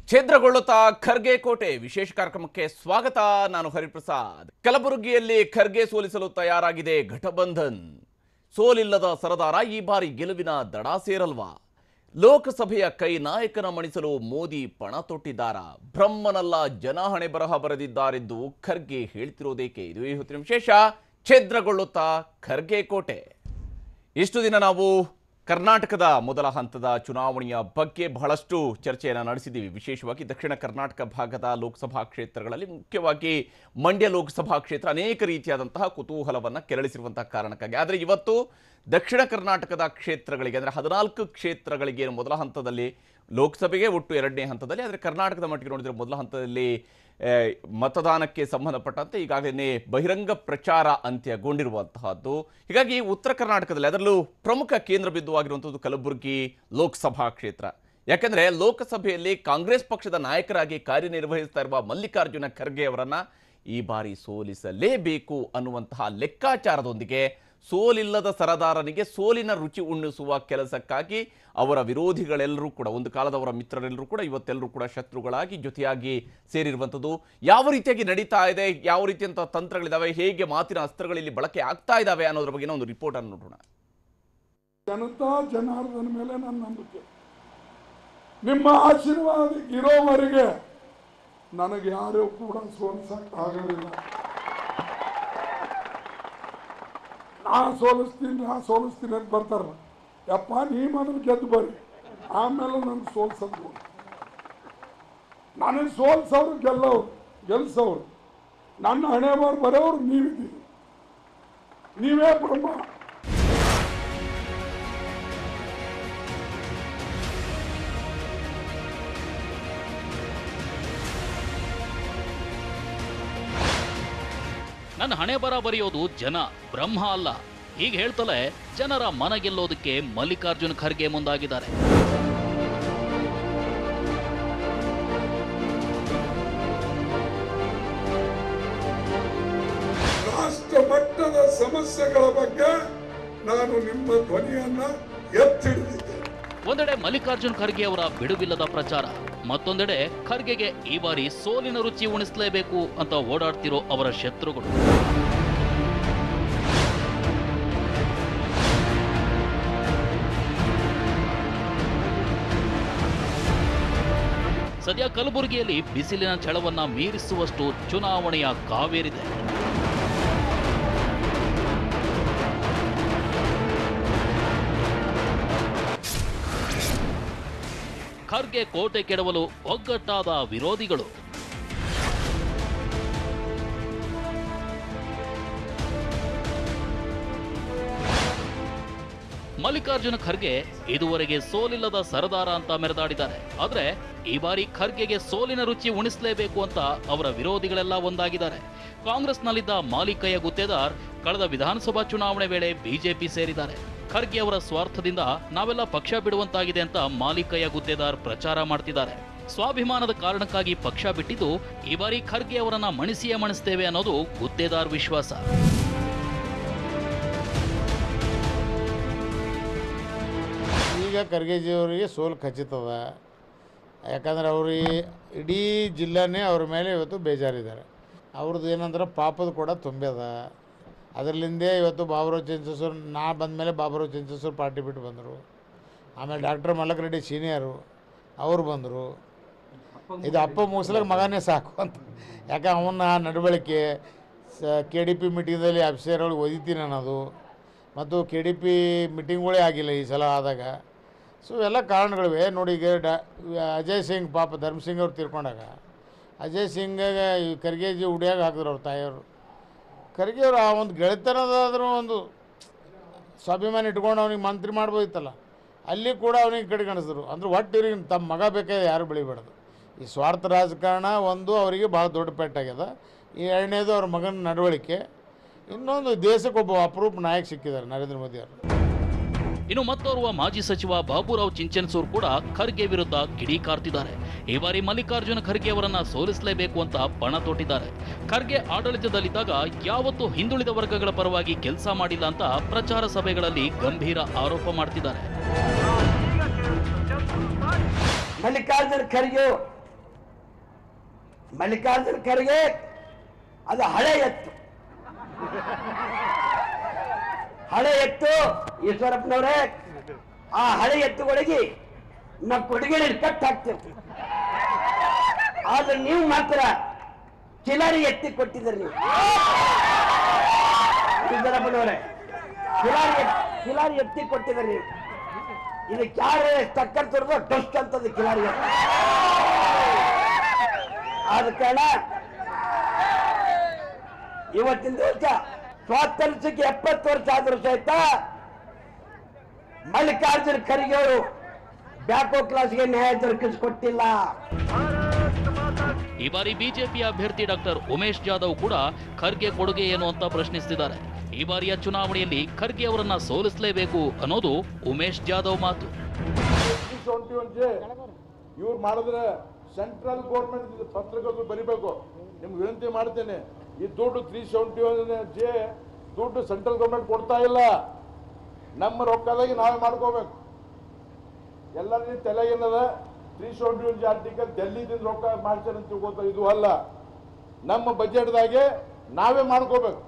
ಛೇದ್ರಗೊಳ್ಳುತ್ತಾ ಖರ್ಗೆ ಕೋಟೆ ವಿಶೇಷ ಕಾರ್ಯಕ್ರಮಕ್ಕೆ ಸ್ವಾಗತ ನಾನು ಹರಿಪ್ರಸಾದ್ ಕಲಬುರಗಿಯಲ್ಲಿ ಖರ್ಗೆ ಸೋಲಿಸಲು ತಯಾರಾಗಿದೆ ಘಟಬಂಧನ್ ಸೋಲಿಲ್ಲದ ಸರದಾರ ಈ ಬಾರಿ ಗೆಲುವಿನ ದಡ ಸೇರಲ್ವಾ ಲೋಕಸಭೆಯ ಕೈ ನಾಯಕನ ಮಣಿಸಲು ಮೋದಿ ಪಣ ತೊಟ್ಟಿದ್ದಾರಾ ಬ್ರಹ್ಮನಲ್ಲ ಜನ ಹಣೆ ಬರಹ ಬರೆದಿದ್ದಾರೆಂದು ಖರ್ಗೆ ಹೇಳ್ತಿರೋದೇಕೆ ಇದು ಈ ಹೊತ್ತಿನ ವಿಶೇಷ ಛೇದ್ರಗೊಳ್ಳುತ್ತಾ ಖರ್ಗೆ ಕೋಟೆ ಇಷ್ಟು ದಿನ ನಾವು ಕರ್ನಾಟಕದ ಮೊದಲ ಹಂತದ ಚುನಾವಣೆಯ ಬಗ್ಗೆ ಬಹಳಷ್ಟು ಚರ್ಚೆಯನ್ನು ನಡೆಸಿದ್ದೀವಿ ವಿಶೇಷವಾಗಿ ದಕ್ಷಿಣ ಕರ್ನಾಟಕ ಭಾಗದ ಲೋಕಸಭಾ ಕ್ಷೇತ್ರಗಳಲ್ಲಿ ಮುಖ್ಯವಾಗಿ ಮಂಡ್ಯ ಲೋಕಸಭಾ ಕ್ಷೇತ್ರ ಅನೇಕ ರೀತಿಯಾದಂತಹ ಕುತೂಹಲವನ್ನು ಕೆರಳಿಸಿರುವಂತಹ ಕಾರಣಕ್ಕಾಗಿ ಆದರೆ ಇವತ್ತು ದಕ್ಷಿಣ ಕರ್ನಾಟಕದ ಕ್ಷೇತ್ರಗಳಿಗೆ ಅಂದರೆ ಹದಿನಾಲ್ಕು ಕ್ಷೇತ್ರಗಳಿಗೆ ಏನು ಮೊದಲ ಹಂತದಲ್ಲಿ ಲೋಕಸಭೆಗೆ ಒಟ್ಟು ಎರಡನೇ ಹಂತದಲ್ಲಿ ಆದರೆ ಕರ್ನಾಟಕದ ಮಟ್ಟಿಗೆ ನೋಡಿದರೆ ಮೊದಲ ಹಂತದಲ್ಲಿ ಆ, ಮತದಾನಕ್ಕೆ ಸಂಬಂಧಪಟ್ಟಂತೆ ಈಗಾಗಲೇ ಬಹಿರಂಗ ಪ್ರಚಾರ ಅಂತ್ಯಗೊಂಡಿರುವಂತಹದ್ದು ಹೀಗಾಗಿ ಉತ್ತರ ಕರ್ನಾಟಕದಲ್ಲಿ ಅದರಲ್ಲೂ ಪ್ರಮುಖ ಕೇಂದ್ರ ಬಿಂದುವಾಗಿರುವಂಥದ್ದು ಕಲಬುರಗಿ ಲೋಕಸಭಾ ಕ್ಷೇತ್ರ ಯಾಕಂದ್ರೆ ಲೋಕಸಭೆಯಲ್ಲಿ ಕಾಂಗ್ರೆಸ್ ಪಕ್ಷದ ನಾಯಕರಾಗಿ ಕಾರ್ಯನಿರ್ವಹಿಸ್ತಾ ಇರುವ ಮಲ್ಲಿಕಾರ್ಜುನ ಖರ್ಗೆ ಅವರನ್ನ ಈ ಬಾರಿ ಸೋಲಿಸಲೇಬೇಕು ಅನ್ನುವಂತಹ ಲೆಕ್ಕಾಚಾರದೊಂದಿಗೆ ಸೋಲಿಲ್ಲದ ಸರದಾರನಿಗೆ ಸೋಲಿನ ರುಚಿ ಉಣ್ಣಿಸುವ ಕೆಲಸಕ್ಕಾಗಿ ಅವರ ವಿರೋಧಿಗಳೆಲ್ಲರೂ ಕೂಡ ಒಂದು ಕಾಲದವರ ಮಿತ್ರರೆಲ್ಲರೂ ಕೂಡ ಇವತ್ತೆಲ್ಲರೂ ಕೂಡ ಶತ್ರುಗಳಾಗಿ ಜೊತೆಯಾಗಿ ಸೇರಿರುವಂಥದ್ದು ಯಾವ ರೀತಿಯಾಗಿ ನಡೀತಾ ಇದೆ ಯಾವ ರೀತಿಯಂಥ ತಂತ್ರಗಳಿದಾವೆ ಹೇಗೆ ಮಾತಿನ ಅಸ್ತ್ರಗಳಲ್ಲಿ ಬಳಕೆ ಆಗ್ತಾ ಇದ್ದಾವೆ ಅನ್ನೋದ್ರ ಬಗ್ಗೆ ಒಂದು ರಿಪೋರ್ಟ್ ಅನ್ನು ನೋಡೋಣ ಜನತಾ ಜನಾರ್ದನ ಮೇಲೆ ನನ್ನ ನಂಬಿಕೆ ನಿಮ್ಮ ಆಶೀರ್ವಾದ ಇರೋವರೆಗೆ ನನಗೆ ಯಾರೂ ಕೂಡ ಸೋಲಿಸಕ್ ಆಗೋದಿಲ್ಲ ನಾ ಸೋಲಿಸ್ತೀನಿ ನಾ ಸೋಲಿಸ್ತೀನಿ ಅಂತ ಬರ್ತಾರ ಯಪ್ಪ ನೀ ಮೊದಲು ಗೆದ್ದು ಬರ್ರಿ ಆಮೇಲೆ ನನಗೆ ಸೋಲ್ಸೋದು ನನಗೆ ಸೋಲ್ಸೋರು ಗೆಲ್ಲೋರು ಗೆಲ್ಸೋರು ನನ್ನ ಹಣೆ ಬಾರ್ ಬರೋರು ನೀವಿದ್ದೀರಿ ನೀವೇ ಬ್ರಹ್ಮ ನನ್ನ ಹಣೆ ಬರ ಬರೆಯೋದು ಜನ ಬ್ರಹ್ಮ ಅಲ್ಲ ಹೀಗೆ ಹೇಳ್ತಲೇ ಜನರ ಮನ ಗೆಲ್ಲೋದಕ್ಕೆ ಮಲ್ಲಿಕಾರ್ಜುನ್ ಖರ್ಗೆ ಮುಂದಾಗಿದ್ದಾರೆ ರಾಷ್ಟ್ರ ಮಟ್ಟದ ಸಮಸ್ಯೆಗಳ ಬಗ್ಗೆ ನಾನು ನಿಮ್ಮ ಧ್ವನಿಯನ್ನ ಎತ್ತಿಡಿದಿದ್ದೆ ಒಂದೆಡೆ ಮಲ್ಲಿಕಾರ್ಜುನ್ ಖರ್ಗೆ ಅವರ ಬಿಡುವಿಲ್ಲದ ಪ್ರಚಾರ ಮತ್ತೊಂದೆಡೆ ಖರ್ಗೆಗೆ ಈ ಬಾರಿ ಸೋಲಿನ ರುಚಿ ಉಣಿಸಲೇಬೇಕು ಅಂತ ಓಡಾಡ್ತಿರೋ ಅವರ ಶತ್ರುಗಳು ಸದ್ಯ ಕಲಬುರಗಿಯಲ್ಲಿ ಬಿಸಿಲಿನ ಛಳವನ್ನ ಮೀರಿಸುವಷ್ಟು ಚುನಾವಣೆಯ ಕಾವೇರಿದೆ ಖರ್ಗೆ ಕೋಟೆ ಕೆಡವಲು ಒಗ್ಗಟ್ಟಾದ ವಿರೋಧಿಗಳು ಮಲ್ಲಿಕಾರ್ಜುನ ಖರ್ಗೆ ಇದುವರೆಗೆ ಸೋಲಿಲ್ಲದ ಸರದಾರ ಅಂತ ಮೆರೆದಾಡಿದ್ದಾರೆ ಆದ್ರೆ ಈ ಬಾರಿ ಖರ್ಗೆಗೆ ಸೋಲಿನ ರುಚಿ ಉಣಿಸಲೇಬೇಕು ಅಂತ ಅವರ ವಿರೋಧಿಗಳೆಲ್ಲ ಒಂದಾಗಿದ್ದಾರೆ ಕಾಂಗ್ರೆಸ್ನಲ್ಲಿದ್ದ ಮಾಲಿಕಯ್ಯ ಗುತ್ತೇದಾರ್ ಕಳೆದ ವಿಧಾನಸಭಾ ಚುನಾವಣೆ ವೇಳೆ ಬಿಜೆಪಿ ಸೇರಿದ್ದಾರೆ ಖರ್ಗೆ ಅವರ ಸ್ವಾರ್ಥದಿಂದ ನಾವೆಲ್ಲ ಪಕ್ಷ ಬಿಡುವಂತಾಗಿದೆ ಅಂತ ಮಾಲಿಕಯ್ಯ ಗುತ್ತೇದಾರ್ ಪ್ರಚಾರ ಮಾಡ್ತಿದ್ದಾರೆ ಸ್ವಾಭಿಮಾನದ ಕಾರಣಕ್ಕಾಗಿ ಪಕ್ಷ ಬಿಟ್ಟಿದ್ದು ಈ ಬಾರಿ ಖರ್ಗೆ ಅವರನ್ನ ಮಣಿಸಿಯೇ ಮಣಿಸ್ತೇವೆ ಅನ್ನೋದು ಗುತ್ತೇದಾರ್ ವಿಶ್ವಾಸ ಈಗ ಖರ್ಗೆಜಿಯವರಿಗೆ ಸೋಲು ಖಚಿತದ ಯಾಕಂದ್ರೆ ಅವ್ರಿಗೆ ಇಡೀ ಜಿಲ್ಲೆನೇ ಅವ್ರ ಮೇಲೆ ಇವತ್ತು ಬೇಜಾರಿದ್ದಾರೆ ಅವ್ರದ್ದು ಏನಂದ್ರೆ ಪಾಪದ ಕೂಡ ತುಂಬ್ಯದ ಅದರಲ್ಲಿಂದೇ ಇವತ್ತು ಬಾಬುರಾವ್ ಚಂಚೇಶ್ವರ್ ನಾ ಬಂದಮೇಲೆ ಬಾಬುರಾವ್ ಚಂಚೇಶ್ವರ್ ಪಾರ್ಟಿ ಬಿಟ್ಟು ಬಂದರು ಆಮೇಲೆ ಡಾಕ್ಟರ್ ಮಲ್ಲಕ್ ರೆಡ್ಡಿ ಸೀನಿಯರು ಅವ್ರು ಬಂದರು ಇದು ಅಪ್ಪ ಮುಗಿಸ್ಲಿಕ್ಕೆ ಮಗನೇ ಸಾಕು ಅಂತ ಯಾಕೆ ಅವನ ನಡವಳಿಕೆ ಸ ಕೆ ಡಿ ಪಿ ಮೀಟಿಂಗಲ್ಲಿ ಅಫಿಸರ್ ಒಳಗೆ ಓದಿತೀನಿ ಅನ್ನೋದು ಮತ್ತು ಕೆ ಡಿ ಪಿ ಮೀಟಿಂಗ್ಗಳೇ ಆಗಿಲ್ಲ ಈ ಸಲ ಆದಾಗ ಸೊ ಎಲ್ಲ ಕಾರಣಗಳಿವೆ ನೋಡಿ ಈಗ ಡಾ ಅಜಯ್ ಸಿಂಗ್ ಪಾಪ ಧರ್ಮ್ ಸಿಂಗ್ ಅವ್ರು ತೀರ್ಕೊಂಡಾಗ ಅಜಯ್ ಸಿಂಗಾಗ ಈ ಖರ್ಗೆಜಿ ಉಡಿಯಾಗ ಹಾಕಿದ್ರು ಅವ್ರ ತಾಯಿಯವರು ಖರ್ಗೆ ಅವರು ಆ ಒಂದು ಗೆಳೆತನದಾದ್ರೂ ಒಂದು ಸ್ವಾಭಿಮಾನ ಇಟ್ಕೊಂಡು ಅವ್ನಿಗೆ ಮಂತ್ರಿ ಮಾಡ್ಬೋದಿತ್ತಲ್ಲ ಅಲ್ಲಿ ಕೂಡ ಅವನಿಗೆ ಕಡೆಗಣಿಸಿದ್ರು ಅಂದ್ರೆ ಒಟ್ಟು ಇವ್ರಿಗೆ ತಮ್ಮ ಮಗ ಬೇಕಾದ್ರೆ ಯಾರು ಬೆಳಿಬಾರ್ದು ಈ ಸ್ವಾರ್ಥ ರಾಜಕಾರಣ ಒಂದು ಅವರಿಗೆ ಭಾಳ ದೊಡ್ಡ ಪೆಟ್ಟಾಗ್ಯದ ಈ ಎರಡನೇದು ಅವ್ರ ಮಗನ ನಡವಳಿಕೆ ಇನ್ನೊಂದು ದೇಶಕ್ಕೆ ಒಬ್ಬ ಅಪರೂಪ ನಾಯಕ ಸಿಕ್ಕಿದ್ದಾರೆ ನರೇಂದ್ರ ಮೋದಿ ಅವರು ಇನ್ನು ಮತ್ತೋರ್ವ ಮಾಜಿ ಸಚಿವ ಬಾಬುರಾವ್ ಚಿಂಚನ್ಸೂರ್ ಕೂಡ ಖರ್ಗೆ ವಿರುದ್ಧ ಕಿಡಿಕಾರ್ತಿದ್ದಾರೆ ಈ ಬಾರಿ ಮಲ್ಲಿಕಾರ್ಜುನ ಖರ್ಗೆ ಅವರನ್ನ ಸೋಲಿಸಲೇಬೇಕು ಅಂತ ಪಣ ತೊಟ್ಟಿದ್ದಾರೆ ಖರ್ಗೆ ಆಡಳಿತದಲ್ಲಿದ್ದಾಗ ಯಾವತ್ತೂ ಹಿಂದುಳಿದ ವರ್ಗಗಳ ಪರವಾಗಿ ಕೆಲಸ ಮಾಡಿಲ್ಲ ಅಂತ ಪ್ರಚಾರ ಸಭೆಗಳಲ್ಲಿ ಗಂಭೀರ ಆರೋಪ ಮಾಡ್ತಿದ್ದಾರೆ ಮಲ್ಲಿಕಾರ್ಜುನ ಖರ್ಗೆ ಮಲ್ಲಿಕಾರ್ಜುನ ಖರ್ಗೆ ಅದು ಹಳೆ ಎತ್ತು ಹಳೆ ಎತ್ತು ಈಶ್ವರಪ್ಪನವ್ರೆ ಆ ಹಳೆ ಎತ್ತುಗಳಿಗೆ ನಾವು ಕೊಡುಗೆಳಿ ಕಟ್ ಹಾಕ್ತೇವೆ ಆದ್ರೆ ನೀವು ಮಾತ್ರ ಕಿಲಾರಿ ಎತ್ತಿ ಕೊಟ್ಟಿದ್ದೀರಿ ನೀವು ಈಶ್ವರಪ್ಪನವ್ರೆ ಕಿಲಾರಿ ಎತ್- ಕಿಲಾರಿ ಎತ್ತಿ ಕೊಟ್ಟಿದ್ದೀರಿ ನೀವು ಇದಕ್ಕೆ ಯಾರೇ ಟಕ್ಕರ್ ತುರ್ದು ಟಸ್ಟ್ ಅಂತದ್ದು ಕಿಲಾರಿ ಎತ್ತಿ ಆದ ಕಾರಣ ಇವತ್ತಿನ ದಿವಸ ಸ್ವಾತಂತ್ರ್ಯಕ್ಕೆ ಎಪ್ಪತ್ತು ವರ್ಷ ಆದ್ರೂ ಸಹಿತ ಮಲ್ಲಿಕಾರ್ಜುನ ಖರ್ಗೆ ಅವರು ಬ್ಯಾಕೋ ಕ್ಲಾಸ್ಗೆ ನ್ಯಾಯ ದೊರಕಿಸಿಕೊಟ್ಟಿಲ್ಲ ಈ ಬಾರಿ ಬಿಜೆಪಿ ಅಭ್ಯರ್ಥಿ ಡಾಕ್ಟರ್ ಉಮೇಶ್ ಜಾಧವ್ ಕೂಡ ಖರ್ಗೆ ಕೊಡುಗೆ ಏನು ಅಂತ ಪ್ರಶ್ನಿಸಿದ್ದಾರೆ ಈ ಬಾರಿಯ ಚುನಾವಣೆಯಲ್ಲಿ ಖರ್ಗೆ ಅವರನ್ನ ಸೋಲಿಸಲೇಬೇಕು ಅನ್ನೋದು ಉಮೇಶ್ ಜಾಧವ್ ಮಾತು ತ್ರೀ ಸೆವೆಂಟಿ ಒನ್ ಜೆ ಇವ್ರು ಮಾಡಿದ್ರೆ ಸೆಂಟ್ರಲ್ ಗೌರ್ಮೆಂಟ್ ಪತ್ರಕರ್ತರು ಬರಿಬೇಕು ನಿಮ್ಗೆ ವಿನಂತಿ ಮಾಡ್ತೇನೆ ಈ ದುಡ್ಡು ತ್ರೀ ಸೆವೆಂಟಿ ಒನ್ ಜೆ ದುಡ್ಡು ಸೆಂಟ್ರಲ್ ಗೌರ್ಮೆಂಟ್ ಕೊಡ್ತಾ ಇಲ್ಲ ನಮ್ಮ ರೊಕ್ಕದಾಗಿ ನಾವೇ ಮಾಡ್ಕೋಬೇಕು ಎಲ್ಲರಿಗೂ ತಲೆಗೇನದ three seventy one J article ಡೆಲ್ಲಿದಿಂದ ರೊಕ್ಕ ಮಾಡ್ತಾರೆ ಅಂತ ತಿಳ್ಕೊತಾರೆ ಇದು ಅಲ್ಲ ನಮ್ಮ ಬಜೆಟ್ದಾಗೆ ನಾವೇ ಮಾಡ್ಕೋಬೇಕು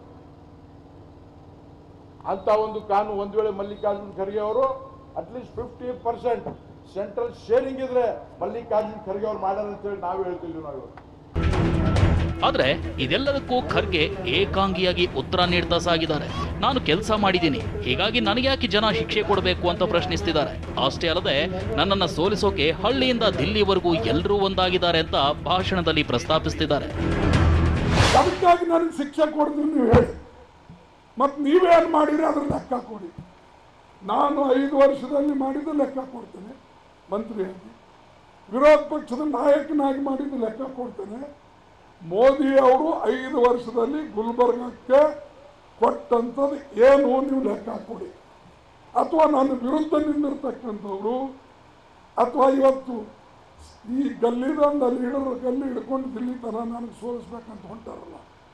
ಅಂತ ಒಂದು ಕಾನೂನು ಒಂದು ವೇಳೆ ಮಲ್ಲಿಕಾರ್ಜುನ್ ಖರ್ಗೆ ಅವರು at least fifty percent central sharing ಇದ್ರೆ ಮಲ್ಲಿಕಾರ್ಜುನ್ ಖರ್ಗೆ ಅವ್ರು ಮಾಡ್ಯಾರ ಅಂತ ಹೇಳಿ ನಾವು ಹೇಳ್ತಿದ್ವಿ ನಾವು ಇವತ್ತು. ಆದ್ರೆ ಇದೆಲ್ಲದಕ್ಕೂ ಖರ್ಗೆ ಏಕಾಂಗಿಯಾಗಿ ಉತ್ತರ ನೀಡ್ತಾ ಸಾಗಿದ್ದಾರೆ ನಾನು ಕೆಲಸ ಮಾಡಿದ್ದೀನಿ ಹೀಗಾಗಿ ನನಗ್ಯಾಕೆ ಜನ ಶಿಕ್ಷೆ ಕೊಡಬೇಕು ಅಂತ ಪ್ರಶ್ನಿಸ್ತಿದ್ದಾರೆ ಅಷ್ಟೇ ಅಲ್ಲದೆ ನನ್ನನ್ನ ಸೋಲಿಸೋಕೆ ಹಳ್ಳಿಯಿಂದ ದಿಲ್ಲಿವರೆಗೂ ಎಲ್ಲರೂ ಒಂದಾಗಿದ್ದಾರೆ ಅಂತ ಭಾಷಣದಲ್ಲಿ ಪ್ರಸ್ತಾಪಿಸ್ತಿದ್ದಾರೆ ಅದಕ್ಕಾಗಿ ನನಗೆ ಶಿಕ್ಷೆ ಕೊಡ್ತೀನಿ ನೀವು ಹೇಳಿ ಮತ್ತು ನೀವೇನು ಮಾಡಿರಿ ಅದ್ರ ಲೆಕ್ಕ ಕೊಡಿ ನಾನು ಐದು ವರ್ಷದಲ್ಲಿ ಮಾಡಿದ ಲೆಕ್ಕ ಕೊಡ್ತೇನೆ ಮಂತ್ರಿಯಾಗಿ ವಿರೋಧ ಪಕ್ಷದ ನಾಯಕನಾಗಿ ಮಾಡಿದ ಲೆಕ್ಕ ಕೊಡ್ತೇನೆ ಮೋದಿ ಅವರು ಐದು ವರ್ಷದಲ್ಲಿ ಗುಲ್ಬರ್ಗಕ್ಕೆ ಕೊಟ್ಟಂಥದ್ದು ಏನು ನೀವು ಲೆಕ್ಕ ಕೊಡಿ ಅಥವಾ ನನ್ನ ವಿರುದ್ಧ ನಿಂದಿರ್ತಕ್ಕಂಥವ್ರು ಅಥವಾ ಇವತ್ತು ಈ ಗಲ್ಲಿದಂದ ಲೀಡರ್ ಗಲ್ಲಿ ಹಿಡ್ಕೊಂಡು ದಿಲ್ಲಿ ತನ ನನಗೆ ಸೋಲಿಸ್ಬೇಕಂತ ಹೊಂಟಾರಲ್ಲ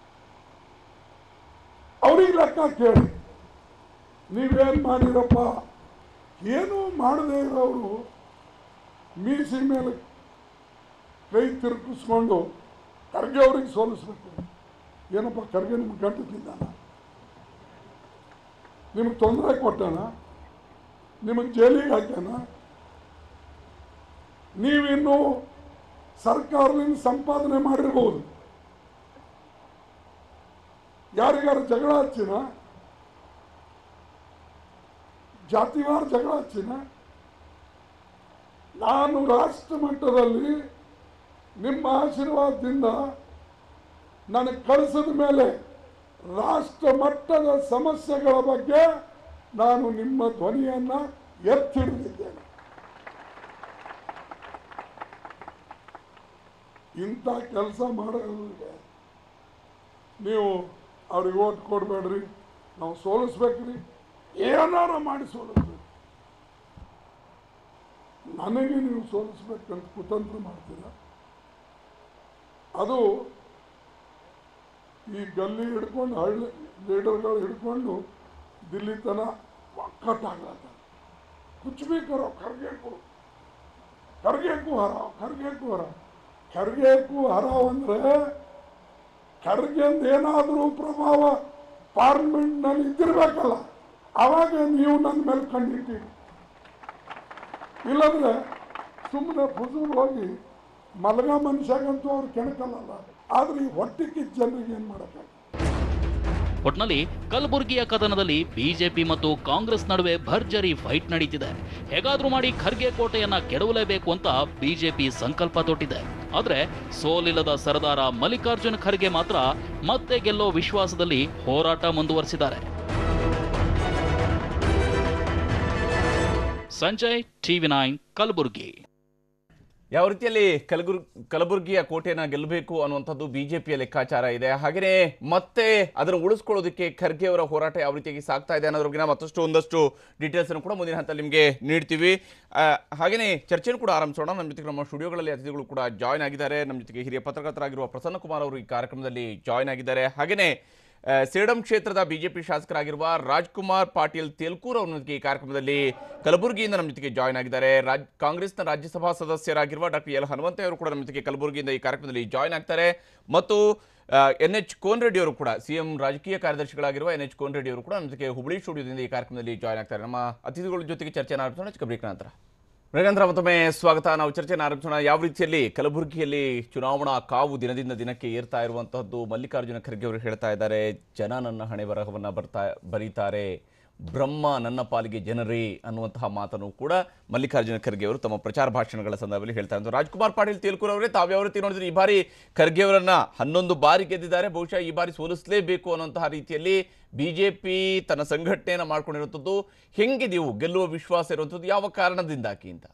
ಅವ್ರಿಗೆ ಲೆಕ್ಕ ಕೇಳಿ ನೀವೇನು ಮಾಡಿರಪ್ಪ ಏನು ಮಾಡದೇ ಇರೋರು ಮೀಸಿ ಮೇಲೆ ಕೈ ತಿರುಗಿಸ್ಕೊಂಡು ಖರ್ಗೆ ಅವ್ರಿಗೆ ಸೋಲಿಸ್ಬೇಕು ಏನಪ್ಪ ಖರ್ಗೆ ನಿಮ್ಗೆ ಗಂಟು ತಿಂದಾನ ನಿಮಗೆ ತೊಂದರೆ ಕೊಟ್ಟಾನ ನಿಮಗೆ ಜೈಲಿಗೆ ಹಾಕ್ಯಾನ ನೀವಿನ್ನೂ ಸರ್ಕಾರದಿಂದ ಸಂಪಾದನೆ ಮಾಡಿರ್ಬೋದು ಯಾರಿಗಾರು ಜಗಳ ಹಚ್ಚಿನ ಜಾತಿವಾರ ಜಗಳ ಹಚ್ಚಿನ ನಾನು ರಾಷ್ಟ್ರ ಮಟ್ಟದಲ್ಲಿ ನಿಮ್ಮ ಆಶೀರ್ವಾದದಿಂದ ನನಗೆ ಕಳಿಸಿದ ಮೇಲೆ ರಾಷ್ಟ್ರ ಮಟ್ಟದ ಸಮಸ್ಯೆಗಳ ಬಗ್ಗೆ ನಾನು ನಿಮ್ಮ ಧ್ವನಿಯನ್ನು ಎತ್ತಿಡಿದಿದ್ದೇನೆ ಇಂಥ ಕೆಲಸ ಮಾಡೋರಿಗೆ ನೀವು ಅವ್ರಿಗೆ ಓಟ್ ಕೊಡಬೇಡ್ರಿ ನಾವು ಸೋಲಿಸ್ಬೇಕ್ರಿ ಏನಾರ ಮಾಡಿ ಸೋಲಿಸ್ಬೇಕು ನನಗೆ ನೀವು ಸೋಲಿಸ್ಬೇಕಂತ ಕುತಂತ್ರ ಮಾಡ್ತೀರ ಅದು ಈ ಗಲ್ಲಿ ಹಿಡ್ಕೊಂಡು ಹಳ್ಳಿ ಲೀಡರ್ಗಳು ಹಿಡ್ಕೊಂಡು ದಿಲ್ಲಿ ತನ ಒಕ್ಕಟ್ಟಾಗ್ಲತ್ತ ಕುಚ್ ಭೀ ಕರೋ ಖರ್ಗೆ ಕೋ ಖರ್ಗೆ ಕೋ ಹರಾವ್ ಖರ್ಗೆ ಕೋ ಹರಾವ್ ಖರ್ಗೆ ಕೋ ಹರಾವ್ ಅಂದ್ರೆ ಖರ್ಗೆಂದು ಏನಾದರೂ ಪ್ರಭಾವ ಪಾರ್ಲಿಮೆಂಟ್ನಲ್ಲಿ ಇದ್ದಿರ್ಬೇಕಲ್ಲ ಆವಾಗ ನೀವು ನನ್ನ ಮೇಲೆ ಕಂಡಿಟ್ಟಿರಿ ಇಲ್ಲಂದ್ರೆ ಸುಮ್ಮನೆ ಫುಜೂಲ್ ಹೋಗಿ ಮಲಗ ಮನುಷ್ಯಾಗಂತೂ ಅವ್ರು ಕೆಣಕಲ್ಲ ಆದ್ರೆ ಈ ಹೊಟ್ಟಿಕ್ಕಿದ್ದ ಜನರಿಗೆ ಏನು ಮಾಡೋಕ್ಕಾಗ ಒಟ್ನಲ್ಲಿ ಕಲಬುರಗಿಯ ಕದನದಲ್ಲಿ ಬಿಜೆಪಿ ಮತ್ತು ಕಾಂಗ್ರೆಸ್ ನಡುವೆ ಭರ್ಜರಿ ಫೈಟ್ ನಡೀತಿದೆ ಹೇಗಾದ್ರೂ ಮಾಡಿ ಖರ್ಗೆ ಕೋಟೆಯನ್ನ ಕೆಡವಲೇಬೇಕು ಅಂತ ಬಿಜೆಪಿ ಸಂಕಲ್ಪ ತೊಟ್ಟಿದೆ ಆದ್ರೆ ಸೋಲಿಲ್ಲದ ಸರದಾರ ಮಲ್ಲಿಕಾರ್ಜುನ್ ಖರ್ಗೆ ಮಾತ್ರ ಮತ್ತೆ ಗೆಲ್ಲೋ ವಿಶ್ವಾಸದಲ್ಲಿ ಹೋರಾಟ ಮುಂದುವರೆಸಿದ್ದಾರೆ ಸಂಜಯ್ ಟಿವಿ ನೈನ್ ಕಲಬುರಗಿ ಯಾವ ರೀತಿಯಲ್ಲಿ ಕಲಬುರ್ ಕಲಬುರಗಿಯ ಕೋಟೆಯನ್ನು ಗೆಲ್ಲಬೇಕು ಅನ್ನುವಂಥದ್ದು ಬಿಜೆಪಿಯ ಲೆಕ್ಕಾಚಾರ ಇದೆ ಹಾಗೆಯೇ ಮತ್ತೆ ಅದನ್ನು ಉಳಿಸ್ಕೊಳ್ಳೋದಕ್ಕೆ ಖರ್ಗೆ ಅವರ ಹೋರಾಟ ಯಾವ ರೀತಿಯಾಗಿ ಸಾಗ್ತಾ ಇದೆ ಅನ್ನೋದ್ರ ಬಗ್ಗೆ ಮತ್ತಷ್ಟು ಒಂದಷ್ಟು ಡೀಟೇಲ್ಸ್ ಅನ್ನು ಕೂಡ ಮುಂದಿನ ಹಂತದಲ್ಲಿ ನಿಮಗೆ ನೀಡ್ತೀವಿ ಆ, ಹಾಗೆಯೇ ಚರ್ಚೆಯನ್ನು ಕೂಡ ಆರಂಭಿಸೋಣ ನಮ್ಮ ಜೊತೆಗೆ ನಮ್ಮ ಸ್ಟುಡಿಯೋಗಳಲ್ಲಿ ಅತಿಥಿಗಳು ಕೂಡ ಜಾಯ್ನ್ ಆಗಿದ್ದಾರೆ ನಮ್ಮ ಜೊತೆಗೆ ಹಿರಿಯ ಪತ್ರಕರ್ತರಾಗಿರುವ ಪ್ರಸನ್ನ ಕುಮಾರ್ ಅವರು ಈ ಕಾರ್ಯಕ್ರಮದಲ್ಲಿ ಜಾಯ್ನ್ ಆಗಿದ್ದಾರೆ ಹಾಗೆಯೇ ಆ, ಸೇಡಂ ಕ್ಷೇತ್ರದ ಬಿಜೆಪಿ ಶಾಸಕರಾಗಿರುವ ರಾಜ್ಕುಮಾರ್ ಪಾಟೀಲ್ ತೇಲ್ಕೂರ್ ಅವರೊಂದಿಗೆ ಈ ಕಾರ್ಯಕ್ರಮದಲ್ಲಿ ಕಲಬುರಗಿಯಿಂದ ನಮ್ಮ ಜೊತೆಗೆ ಜಾಯ್ನ್ ಆಗಿದ್ದಾರೆ ರಾಜ್ ಕಾಂಗ್ರೆಸ್ನ ರಾಜ್ಯಸಭಾ ಸದಸ್ಯರಾಗಿರುವ ಡಾಕ್ಟರ್ ಎಲ್ ಹನುಮಂತ ಅವರು ಕೂಡ ನಮ್ಮ ಜೊತೆಗೆ ಕಲಬುರಗಿಯಿಂದ ಈ ಕಾರ್ಯಕ್ರಮದಲ್ಲಿ ಜಾಯ್ನ್ ಆಗ್ತಾರೆ ಮತ್ತು ಎನ್ ಎಚ್ ಕೋನ್ ರೆಡ್ಡಿ ಅವರು ಕೂಡ ಸಿಎಂ ರಾಜಕೀಯ ಕಾರ್ಯದರ್ಶಿಗಳಾಗಿರುವ ಎನ್ ಎಚ್ ಕೋನ್ ರೆಡ್ಡಿ ಅವರು ಕೂಡ ನಮ್ಮ ಜೊತೆಗೆ ಹುಬ್ಳಿ ಸ್ಟುಡಿಯೋದಿಂದ ಈ ಕಾರ್ಯಕ್ರಮದಲ್ಲಿ ಜಾಯ್ನ್ ಆಗ್ತಾರೆ ನಮ್ಮ ಅತಿಥಿಗಳ ಜೊತೆಗೆ ಚರ್ಚೆನ ಆರಂಭಿಸೋಣ ಚಿಕ್ಕ ಬ್ರೇಕ್ ನಂತರ ಮೃಗೇಂದ್ರ ಮತ್ತೊಮ್ಮೆ ಸ್ವಾಗತ ನಾವು ಚರ್ಚೆನ ಆರಂಭಿಸೋಣ ಯಾವ ರೀತಿಯಲ್ಲಿ ಕಲಬುರಗಿಯಲ್ಲಿ ಚುನಾವಣಾ ಕಾವು ದಿನದಿಂದ ದಿನಕ್ಕೆ ಏರ್ತಾ ಇರುವಂತಹದ್ದು ಮಲ್ಲಿಕಾರ್ಜುನ ಖರ್ಗೆ ಅವರು ಹೇಳ್ತಾ ಇದ್ದಾರೆ ಜನ ನನ್ನ ಹಣೆ ಬರಹವನ್ನು ಬರ್ತಾ ಬರೀತಾರೆ ಬ್ರಹ್ಮ ನನ್ನ ಪಾಲಿಗೆ ಜನರೇ ಅನ್ನುವಂತಹ ಮಾತನ್ನು ಕೂಡ ಮಲ್ಲಿಕಾರ್ಜುನ ಖರ್ಗೆ ಅವರು ತಮ್ಮ ಪ್ರಚಾರ ಭಾಷಣಗಳ ಸಂದರ್ಭದಲ್ಲಿ ಹೇಳ್ತಾ ಇದ್ದಾರೆ ರಾಜ್ಕುಮಾರ್ ಪಾಟೀಲ್ ತೇಲ್ಕೂರ್ ಅವರೇ ತಾವು ಯಾವ ರೀತಿ ನೋಡಿದ್ರೆ ಈ ಬಾರಿ ಖರ್ಗೆ ಅವರನ್ನ ಹನ್ನೊಂದು ಬಾರಿ ಗೆದ್ದಿದ್ದಾರೆ ಬಹುಶಃ ಈ ಬಾರಿ ಸೋಲಿಸಲೇಬೇಕು ಅನ್ನುವಂತಹ ರೀತಿಯಲ್ಲಿ ಬಿಜೆಪಿ ತನ್ನ ಸಂಘಟನೆಯನ್ನು ಮಾಡ್ಕೊಂಡಿರುವಂಥದ್ದು ಹೆಂಗಿದೆಯು ಗೆಲ್ಲುವ ವಿಶ್ವಾಸ ಇರುವಂಥದ್ದು ಯಾವ ಕಾರಣದಿಂದಾಗಿ ಅಂತ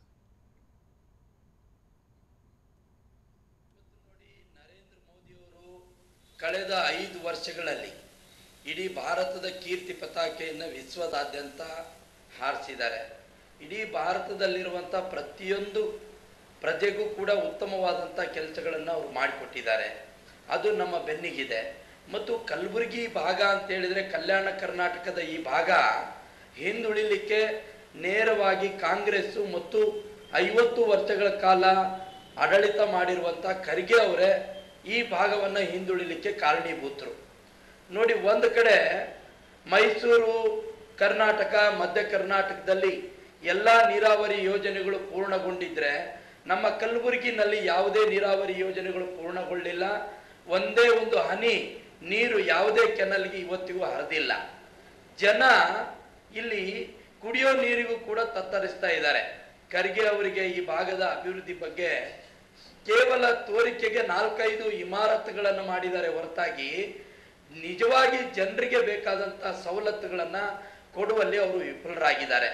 ನರೇಂದ್ರ ಮೋದಿಯವರು ಕಳೆದ ಐದು ವರ್ಷಗಳಲ್ಲಿ ಇಡೀ ಭಾರತದ ಕೀರ್ತಿ ಪತಾಕೆಯನ್ನು ವಿಶ್ವದಾದ್ಯಂತ ಹಾರಿಸಿದ್ದಾರೆ ಇಡೀ ಭಾರತದಲ್ಲಿರುವಂಥ ಪ್ರತಿಯೊಂದು ಪ್ರಜೆಗೂ ಕೂಡ ಉತ್ತಮವಾದಂಥ ಕೆಲಸಗಳನ್ನು ಅವರು ಮಾಡಿಕೊಟ್ಟಿದ್ದಾರೆ ಅದು ನಮ್ಮ ಬೆನ್ನಿಗಿದೆ ಮತ್ತು ಕಲಬುರಗಿ ಭಾಗ ಅಂತ ಹೇಳಿದರೆ ಕಲ್ಯಾಣ ಕರ್ನಾಟಕದ ಈ ಭಾಗ ಹಿಂದುಳಿಲಿಕ್ಕೆ ನೇರವಾಗಿ ಕಾಂಗ್ರೆಸ್ಸು ಮತ್ತು ಐವತ್ತು ವರ್ಷಗಳ ಕಾಲ ಆಡಳಿತ ಮಾಡಿರುವಂಥ ಖರ್ಗೆ ಅವರೇ ಈ ಭಾಗವನ್ನು ಹಿಂದುಳಿಲಿಕ್ಕೆ ಕಾರಣೀಭೂತರು ನೋಡಿ ಒಂದು ಕಡೆ ಮೈಸೂರು ಕರ್ನಾಟಕ ಮಧ್ಯ ಕರ್ನಾಟಕದಲ್ಲಿ ಎಲ್ಲ ನೀರಾವರಿ ಯೋಜನೆಗಳು ಪೂರ್ಣಗೊಂಡಿದ್ರೆ ನಮ್ಮ ಕಲಬುರಗಿನಲ್ಲಿ ಯಾವುದೇ ನೀರಾವರಿ ಯೋಜನೆಗಳು ಪೂರ್ಣಗೊಳ್ಳಿಲ್ಲ ಒಂದೇ ಒಂದು ಹನಿ ನೀರು ಯಾವುದೇ ಕೆನಲ್ಗೆ ಇವತ್ತಿಗೂ ಹರಿದಿಲ್ಲ ಜನ ಇಲ್ಲಿ ಕುಡಿಯೋ ನೀರಿಗೂ ಕೂಡ ತತ್ತರಿಸ್ತಾ ಇದ್ದಾರೆ ಖರ್ಗೆ ಅವರಿಗೆ ಈ ಭಾಗದ ಅಭಿವೃದ್ಧಿ ಬಗ್ಗೆ ಕೇವಲ ತೋರಿಕೆಗೆ ನಾಲ್ಕೈದು ಇಮಾರತುಗಳನ್ನು ಮಾಡಿದ್ದಾರೆ ಹೊರತಾಗಿ ನಿಜವಾಗಿ ಜನರಿಗೆ ಬೇಕಾದಂತ ಸವಲತ್ತುಗಳನ್ನ ಕೊಡುವಲ್ಲಿ ಅವರು ವಿಫಲರಾಗಿದ್ದಾರೆ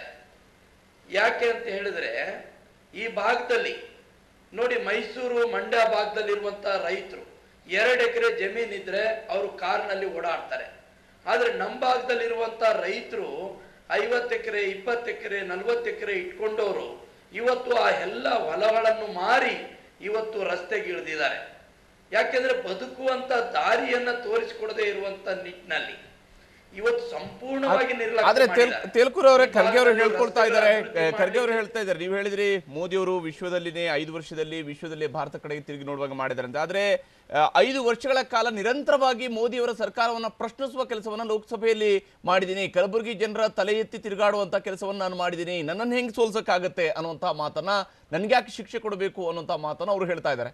ಯಾಕೆ ಅಂತ ಹೇಳಿದ್ರೆ ಈ ಭಾಗದಲ್ಲಿ ನೋಡಿ ಮೈಸೂರು ಮಂಡ್ಯ ಭಾಗದಲ್ಲಿರುವಂತ ರೈತರು ಎರಡು ಎಕರೆ ಜಮೀನಿದ್ರೆ ಅವರು ಕಾರ್ನಲ್ಲಿ ಓಡಾಡ್ತಾರೆ ಆದ್ರೆ ನಮ್ಮ ಭಾಗದಲ್ಲಿರುವಂತ ರೈತರು ಐವತ್ತು ಎಕರೆ ಇಪ್ಪತ್ತು ಎಕರೆ ನಲ್ವತ್ತು ಎಕರೆ ಇಟ್ಕೊಂಡವರು ಇವತ್ತು ಆ ಎಲ್ಲ ಹೊಲಗಳನ್ನು ಮಾರಿ ಇವತ್ತು ರಸ್ತೆಗೆ ಇಳಿದಿದ್ದಾರೆ ಯಾಕೆಂದ್ರೆ ಬದುಕುವಂತ ದಾರಿಯನ್ನ ತೋರಿಸಿಕೊಡದೆ ಇರುವಂತ ನಿಟ್ಟಿನಲ್ಲಿ ಇವತ್ತು ಸಂಪೂರ್ಣವಾಗಿ ನಿರ್ಲಕ್ಷ್ಯ ಆದ್ರೆ ತೇಲ್- ಮಾಡಿದ್ದಾರೆ. ತೇಲ್ಕೂರ್ ಅವರೇ ಈ ಖರ್ಗೆ ಅವರು ಭಾಗದಲ್ಲಿ ಹೇಳ್ಕೊಳ್ತಾ ರಸ್ತೆಗಳ ಇದ್ದಾರೆ ಅಭಿವೃದ್ಧಿ ಖರ್ಗೆ ಅವರು ಮಾಡ್ಲಿಕ್ಕೆ ಹೇಳ್ತಾ ಇದ್ದಾರೆ ನೀವು ಹೇಳಿದ್ರಿ ಮೋದಿ ಅವರು ವಿಶ್ವದಲ್ಲಿನೇ ಐದು ವರ್ಷದಲ್ಲಿ ವಿಶ್ವದಲ್ಲಿ ಭಾರತ ಕಡೆಗೆ ತಿರುಗಿ ನೋಡುವಾಗ ಮಾಡಿದ್ದಾರೆ ಅಂತ ಆದ್ರೆ ಆ, ಐದು ವರ್ಷಗಳ ಕಾಲ ನಿರಂತರವಾಗಿ ಮೋದಿ ಅವರ ಸರ್ಕಾರವನ್ನ ಪ್ರಶ್ನಿಸುವ ಕೆಲಸವನ್ನ ಲೋಕಸಭೆಯಲ್ಲಿ ಮಾಡಿದ್ದೀನಿ ಕಲಬುರಗಿ ಜನರ ತಲೆ ಎತ್ತಿ ತಿರುಗಾಡುವಂತ ಕೆಲಸವನ್ನ ನಾನು ಮಾಡಿದ್ದೀನಿ ನನ್ನನ್ನು ಹೆಂಗ್ ಸೋಲ್ಸಕ್ಕಾಗತ್ತೆ ಅನ್ನುವಂತಹ ಮಾತನ್ನ ನನ್ಗೆ ಯಾಕೆ ಶಿಕ್ಷೆ ಕೊಡಬೇಕು ಅನ್ನುವಂತಹ ಮಾತನ್ನ ಅವರು ಹೇಳ್ತಾ ಇದ್ದಾರೆ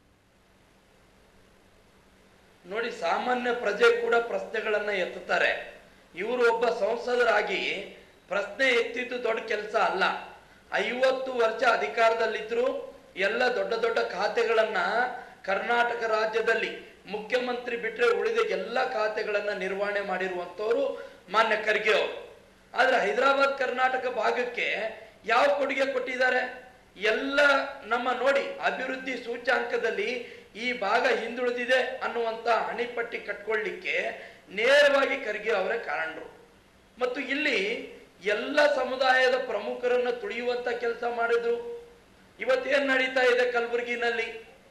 ನೋಡಿ ಸಾಮಾನ್ಯ ಪ್ರಜೆ ಕೂಡ ಪ್ರಶ್ನೆಗಳನ್ನ ಎತ್ತುತ್ತಾರೆ ಇವರು ಒಬ್ಬ ಸಂಸದರಾಗಿ ಪ್ರಶ್ನೆ ಎತ್ತಿದ್ದು ದೊಡ್ಡ ಕೆಲಸ ಅಲ್ಲ ಐವತ್ತು ವರ್ಷ ಅಧಿಕಾರದಲ್ಲಿದ್ರು ಎಲ್ಲ ದೊಡ್ಡ ದೊಡ್ಡ ಖಾತೆಗಳನ್ನ ಕರ್ನಾಟಕ ರಾಜ್ಯದಲ್ಲಿ ಮುಖ್ಯಮಂತ್ರಿ ಬಿಟ್ರೆ ಉಳಿದ ಎಲ್ಲ ಖಾತೆಗಳನ್ನ ನಿರ್ವಹಣೆ ಮಾಡಿರುವಂತವರು ಮಾನ್ಯ ಖರ್ಗೆ ಅವರು ಆದ್ರೆ ಹೈದರಾಬಾದ್ ಕರ್ನಾಟಕ ಭಾಗಕ್ಕೆ ಯಾವ ಕೊಡುಗೆ ಕೊಟ್ಟಿದ್ದಾರೆ ಎಲ್ಲ ನಮ್ಮ ನೋಡಿ ಅಭಿವೃದ್ಧಿ ಸೂಚ್ಯಾಂಕದಲ್ಲಿ ಈ ಭಾಗ ಹಿಂದುಳಿದಿದೆ ಅನ್ನುವಂತ ಹಣಿಪಟ್ಟಿ ಕಟ್ಕೊಳ್ಳಿಕ್ಕೆ ನೇರವಾಗಿ ಖರ್ಗೆ ಅವರೇ ಕಾರಣರು ಮತ್ತು ಇಲ್ಲಿ ಎಲ್ಲ ಸಮುದಾಯದ ಪ್ರಮುಖರನ್ನ ತುಳಿಯುವಂತ ಕೆಲಸ ಮಾಡಿದ್ರು ಇವತ್ತೇನ್ ನಡೀತಾ ಇದೆ ಕಲಬುರಗಿನಲ್ಲಿ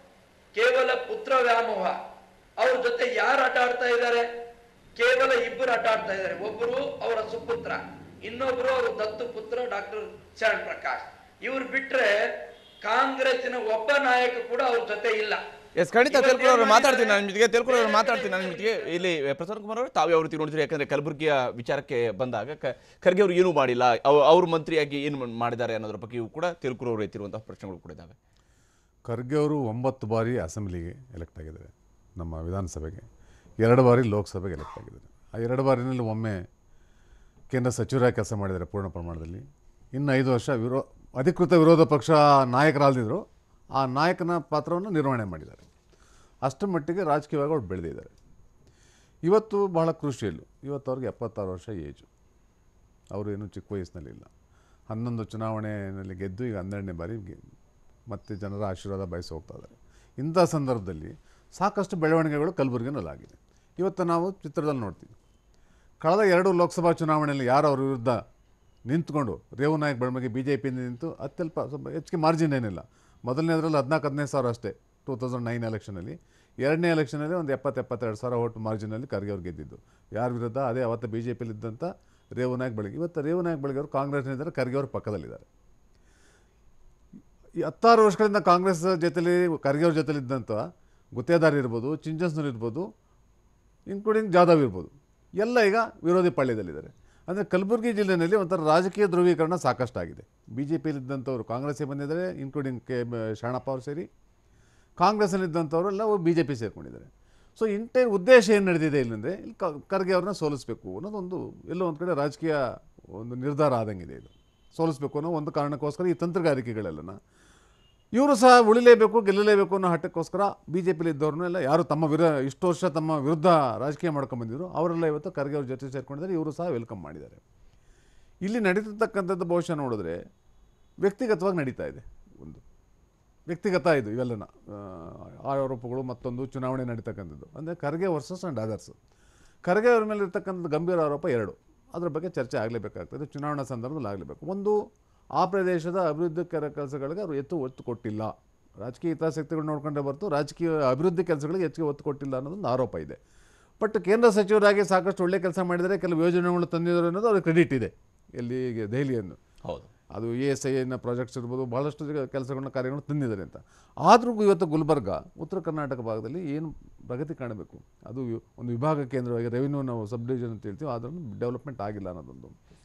ಕೇವಲ ಪುತ್ರ ವ್ಯಾಮೋಹ ಅವ್ರ ಜೊತೆ ಯಾರು ಆಟ ಆಡ್ತಾ ಇದ್ದಾರೆ ಕೇವಲ ಇಬ್ಬರು ಆಟ ಆಡ್ತಾ ಇದ್ದಾರೆ ಒಬ್ಬರು ಅವರ ಸುಪುತ್ರ ಇನ್ನೊಬ್ರು ಅವರ ದತ್ತು ಪುತ್ರ ಡಾಕ್ಟರ್ ಶರಣ್ ಪ್ರಕಾಶ್ ಇವ್ರು ಬಿಟ್ರೆ ಕಾಂಗ್ರೆಸ್ಸಿನ ಒಬ್ಬ ನಾಯಕ ಕೂಡ ಅವ್ರ ಜೊತೆ ಇಲ್ಲ ಎಸ್ ಖಂಡಿತ ಇವತ್ತು ತಿಳ್ಕೊಳ್ಳೋ ಅವ್ರು ಏನ್ ಮಾತಾಡ್ತೀನಿ ಮಾಡಿದ್ದಾರೆ? ನಾನು ಜೊತೆಗೆ ತಿಳ್ಕೊಳ್ಳೋ ಅವ್ರು ಬೇರೆ ಮಾತಾಡ್ತೀನಿ ನಾನು ಕಡೆ ಜೊತೆಗೆ ಇಲ್ಲಿ ಪ್ರಸನ್ನ ಕುಮಾರ್ ಅವರು ತಾವು ಯಾವ ರೀತಿ ನೋಡಿದ್ರಿ ಯಾಕಂದ್ರೆ ಕಲಬುರಗಿಯ ವಿಚಾರಕ್ಕೆ ಬಂದಾಗ ಕ- ಖರ್ಗೆ ಅವರು ಏನೂ ಮಾಡಿಲ್ಲ ಅವ್- ಅವ್ರು ಮಂತ್ರಿಯಾಗಿ ಏನು ಮಾಡಿದ್ದಾರೆ ಅನ್ನೋದ್ರ ಬಗ್ಗೆಯೂ ಕೂಡ ತಿಳ್ಕೂರು ಅವರು ಎತ್ತಿರುವಂತಹ ಪ್ರಶ್ನೆಗಳು ಕೂಡ ಇದ್ದಾವೆ ಖರ್ಗೆ ಅವರು ಒಂಬತ್ತು ಬಾರಿ ಅಸೆಂಬ್ಲಿಗೆ ಎಲೆಕ್ಟ್ ಆಗಿದ್ದಾರೆ ನಮ್ಮ ವಿಧಾನಸಭೆಗೆ ಎರಡು ಬಾರಿ ಲೋಕಸಭೆಗೆ ಎಲೆಕ್ಟ್ ಆಗಿದ್ದಾರೆ ಆ ಎರಡು ಬಾರಿನಲ್ಲಿ ಒಮ್ಮೆ ಕೇಂದ್ರ ಸಚಿವರಾಗಿ ಕೆಲಸ ಮಾಡಿದ್ದಾರೆ ಪೂರ್ಣ ಪ್ರಮಾಣದಲ್ಲಿ ಇನ್ನು ಐದು ವರ್ಷ ವಿರೋ ಅಧಿಕೃತ ವಿರೋಧ ಪಕ್ಷ ನಾಯಕರಾಲ್ದಿದ್ರು ಆ ನಾಯಕನ ಪಾತ್ರವನ್ನು ನಿರ್ವಹಣೆ ಮಾಡಿದ್ದಾರೆ ಅಷ್ಟರ ಮಟ್ಟಿಗೆ ರಾಜಕೀಯವಾಗಿ ಅವ್ರು ಬೆಳೆದಿದ್ದಾರೆ ಇವತ್ತು ಬಹಳ ಕ್ರೂಷಿಯಲ್ಲು ಇವತ್ತು ಅವ್ರಿಗೆ ಎಪ್ಪತ್ತಾರು ವರ್ಷ ಏಜು ಅವರು ಏನು ಚಿಕ್ಕ ವಯಸ್ಸಿನಲ್ಲಿಲ್ಲ ಹನ್ನೊಂದು ಚುನಾವಣೆಯಲ್ಲಿ ಗೆದ್ದು ಈಗ ಹನ್ನೆರಡನೇ ಬಾರಿ ಗೆ- ಮತ್ತೆ ಜನರ ಆಶೀರ್ವಾದ ಬಯಸಿ ಹೋಗ್ತಾ ಇದ್ದಾರೆ ಇಂಥ ಸಂದರ್ಭದಲ್ಲಿ ಸಾಕಷ್ಟು ಬೆಳವಣಿಗೆಗಳು ಕಲಬುರಗಿನಲ್ಲಿ ಆಗಿದೆ ಇವತ್ತು ನಾವು ಚಿತ್ರದಲ್ಲಿ ನೋಡ್ತೀವಿ ಕಳೆದ ಎರಡು ಲೋಕಸಭಾ ಚುನಾವಣೆಯಲ್ಲಿ ಯಾರು ಅವ್ರ ವಿರುದ್ಧ ನಿಂತ್ಕೊಂಡು ರೇವು ನಾಯಕ್ ಬೆಳಮಗೆ ಬಿ ಜೆ ಪಿಯಿಂದ ನಿಂತು ಅತ್ಯಲ್ಪ ಸ್ವಲ್ಪ ಹೆಚ್ಚಿಗೆ ಮಾರ್ಜಿನ್ ಏನಿಲ್ಲ ಮೊದಲನೇದ್ರಲ್ಲಿ ಹದಿನಾಲ್ಕು ಹದಿನೈದು ಸಾವಿರ ಅಷ್ಟೇ ಟೂ ತೌಸಂಡ್ ನೈನ್ ಎಲೆಕ್ಷನಲ್ಲಿ ಎರಡನೇ ಎಲೆಕ್ಷನಲ್ಲಿ ಒಂದು ಎಪ್ಪತ್ತು ಎಪ್ಪತ್ತೆರಡು ಸಾವಿರ ಓಟ್ ಮಾರ್ಜಿನಲ್ಲಿ ಖರ್ಗೆ ಅವ್ರು ಗೆದ್ದಿದ್ದು ಯಾರ ವಿರುದ್ಧ ಅದೇ ಅವತ್ತು ಬಿ ಜೆ ಪಿಲಿ ಇದ್ದಂಥ ರೇವನಾಯಕ್ ಬೆಳಗ್ಗೆ ಇವತ್ತು ರೇವನಾಯಕ್ ಬೆಳಗ್ಗೆ ಅವರು ಕಾಂಗ್ರೆಸ್ನಿದ್ದಾರೆ ಖರ್ಗೆ ಅವ್ರ ಪಕ್ಕದಲ್ಲಿದ್ದಾರೆ ಈ ಹತ್ತಾರು ವರ್ಷಗಳಿಂದ ಕಾಂಗ್ರೆಸ್ ಜೊತೆಲಿ ಖರ್ಗೆ ಅವ್ರ ಜೊತೆಲಿ ಇದ್ದಂಥ ಗುತ್ತೇದಾರ್ ಇರ್ಬೋದು ಚಿಂಚಸ್ನೂರ್ ಇರ್ಬೋದು ಇನ್ಕ್ಲೂಡಿಂಗ್ ಜಾಧವ್ ಇರ್ಬೋದು ಎಲ್ಲ ಈಗ ವಿರೋಧಿ ಪಾಳ್ಯದಲ್ಲಿದ್ದಾರೆ ಅಂದರೆ ಕಲಬುರಗಿ ಜಿಲ್ಲೆಯಲ್ಲಿ ಒಂಥರ ರಾಜಕೀಯ ಧ್ರುವೀಕರಣ ಸಾಕಷ್ಟಾಗಿದೆ ಬಿ ಜೆ ಪಿಯಲ್ಲಿದ್ದಂಥವ್ರು ಕಾಂಗ್ರೆಸ್ಗೆ ಬಂದಿದ್ದಾರೆ ಇನ್ಕ್ಲೂಡಿಂಗ್ ಕೆ ಶರಣಪ್ಪ ಅವರು ಸೇರಿ ಕಾಂಗ್ರೆಸ್ಸಲ್ಲಿದ್ದಂಥವರೆಲ್ಲ ಬಿ ಜೆ ಪಿ ಸೇರ್ಕೊಂಡಿದ್ದಾರೆ ಸೊ ಇಂಟೈರ್ ಉದ್ದೇಶ ಏನು ನಡೆದಿದೆ ಇಲ್ಲಂದರೆ ಇಲ್ಲಿ ಕ- ಖರ್ಗೆ ಅವ್ರನ್ನ ಸೋಲಿಸಬೇಕು ಅನ್ನೋದೊಂದು ಎಲ್ಲೋ ಒಂದು ಕಡೆ ರಾಜಕೀಯ ಒಂದು ನಿರ್ಧಾರ ಆದಂಗಿದೆ ಇದು ಸೋಲಿಸಬೇಕು ಅನ್ನೋ ಒಂದು ಕಾರಣಕ್ಕೋಸ್ಕರ ಈ ತಂತ್ರಗಾರಿಕೆಗಳೆಲ್ಲನ ಇವರು ಸಹ ಉಳಿಲೇಬೇಕು ಗೆಲ್ಲಲೇಬೇಕು ಅನ್ನೋ ಹಟ್ಟಕ್ಕೋಸ್ಕರ ಬಿ ಜೆ ಪಿಲಿ ಇದ್ದವ್ರನ್ನೆಲ್ಲ ಯಾರು ತಮ್ಮ ವಿರ ಇಷ್ಟು ವರ್ಷ ತಮ್ಮ ವಿರುದ್ಧ ರಾಜಕೀಯ ಮಾಡ್ಕೊಂಡ್ಬಂದಿದ್ರು ಅವರೆಲ್ಲ ಇವತ್ತು ಖರ್ಗೆ ಅವ್ರ ಜೊತೆ ಸೇರ್ಕೊಂಡಿದ್ದಾರೆ ಇವರು ಸಹ ವೆಲ್ಕಮ್ ಮಾಡಿದ್ದಾರೆ ಇಲ್ಲಿ ನಡೀತಿರ್ತಕ್ಕಂಥದ್ದು ಬಹುಶಃ ನೋಡಿದ್ರೆ ವ್ಯಕ್ತಿಗತವಾಗಿ ನಡೀತಾ ಇದೆ ಒಂದು ವ್ಯಕ್ತಿಗತ ಇದು ಇವೆಲ್ಲನ ಆ, ಆರೋಪಗಳು ಮತ್ತೊಂದು ಚುನಾವಣೆ ನಡೀತಕ್ಕಂಥದ್ದು ಅಂದರೆ Kharge versus and others Kharge ಅವ್ರ ಮೇಲೆ ಇರ್ತಕ್ಕಂಥದ್ದು ಗಂಭೀರ ಆರೋಪ ಎರಡು ಅದ್ರ ಬಗ್ಗೆ ಚರ್ಚೆ ಆಗಲೇಬೇಕಾಗ್ತದೆ ಚುನಾವಣಾ ಸಂದರ್ಭದಲ್ಲಿ ಆಗಲೇಬೇಕು ಒಂದು ಆ ಪ್ರದೇಶದ ಅಭಿವೃದ್ಧಿ ಕೆಲ ಕೆಲಸಗಳಿಗೆ ಅವರು ಹೆಚ್ಚು ಒತ್ತು ಕೊಟ್ಟಿಲ್ಲ ರಾಜಕೀಯ ಹಿತಾಸಕ್ತಿಗಳು ನೋಡ್ಕೊಂಡೇ ಹೊರತು ರಾಜಕೀಯ ಅಭಿವೃದ್ಧಿ ಕೆಲಸಗಳಿಗೆ ಹೆಚ್ಚಿಗೆ ಒತ್ತು ಕೊಟ್ಟಿಲ್ಲ ಅನ್ನೋದೊಂದು ಆರೋಪ ಇದೆ ಬಟ್ ಕೇಂದ್ರ ಸಚಿವರಾಗಿ ಸಾಕಷ್ಟು ಒಳ್ಳೆ ಕೆಲಸ ಮಾಡಿದರೆ ಕೆಲವು ಯೋಜನೆಗಳು ತಂದಿದ್ದಾರೆ ಅನ್ನೋದು ಅವ್ರಿಗೆ ಕ್ರೆಡಿಟ್ ಇದೆ ಎಲ್ಲಿ ದೆಹಲಿಯನ್ನು ಹೌದು ಅದು ಎ ಎಸ್ ಐ ಎನ್ನ ಪ್ರಾಜೆಕ್ಟ್ಸ್ ಇರ್ಬೋದು ಭಾಳಷ್ಟು ಜನ ಕೆಲಸಗಳನ್ನ ಕಾರ್ಯಗಳನ್ನು ತಂದಿದ್ದಾರೆ ಅಂತ ಆದರೂ ಇವತ್ತು ಗುಲ್ಬರ್ಗ ಉತ್ತರ ಕರ್ನಾಟಕ ಭಾಗದಲ್ಲಿ ಏನು ಪ್ರಗತಿ ಕಾಣಬೇಕು ಅದು ವಿ- ಒಂದು ವಿಭಾಗ ಕೇಂದ್ರವಾಗಿ ರೆವಿನ್ಯೂ ನಾವು ಸಬ್ ಡಿವಿಷನ್ ಅಂತ ಹೇಳ್ತೀವಿ ಆದ್ರೂ ಡೆವಲಪ್ಮೆಂಟ್ ಆಗಿಲ್ಲ ಅನ್ನೋದೊಂದು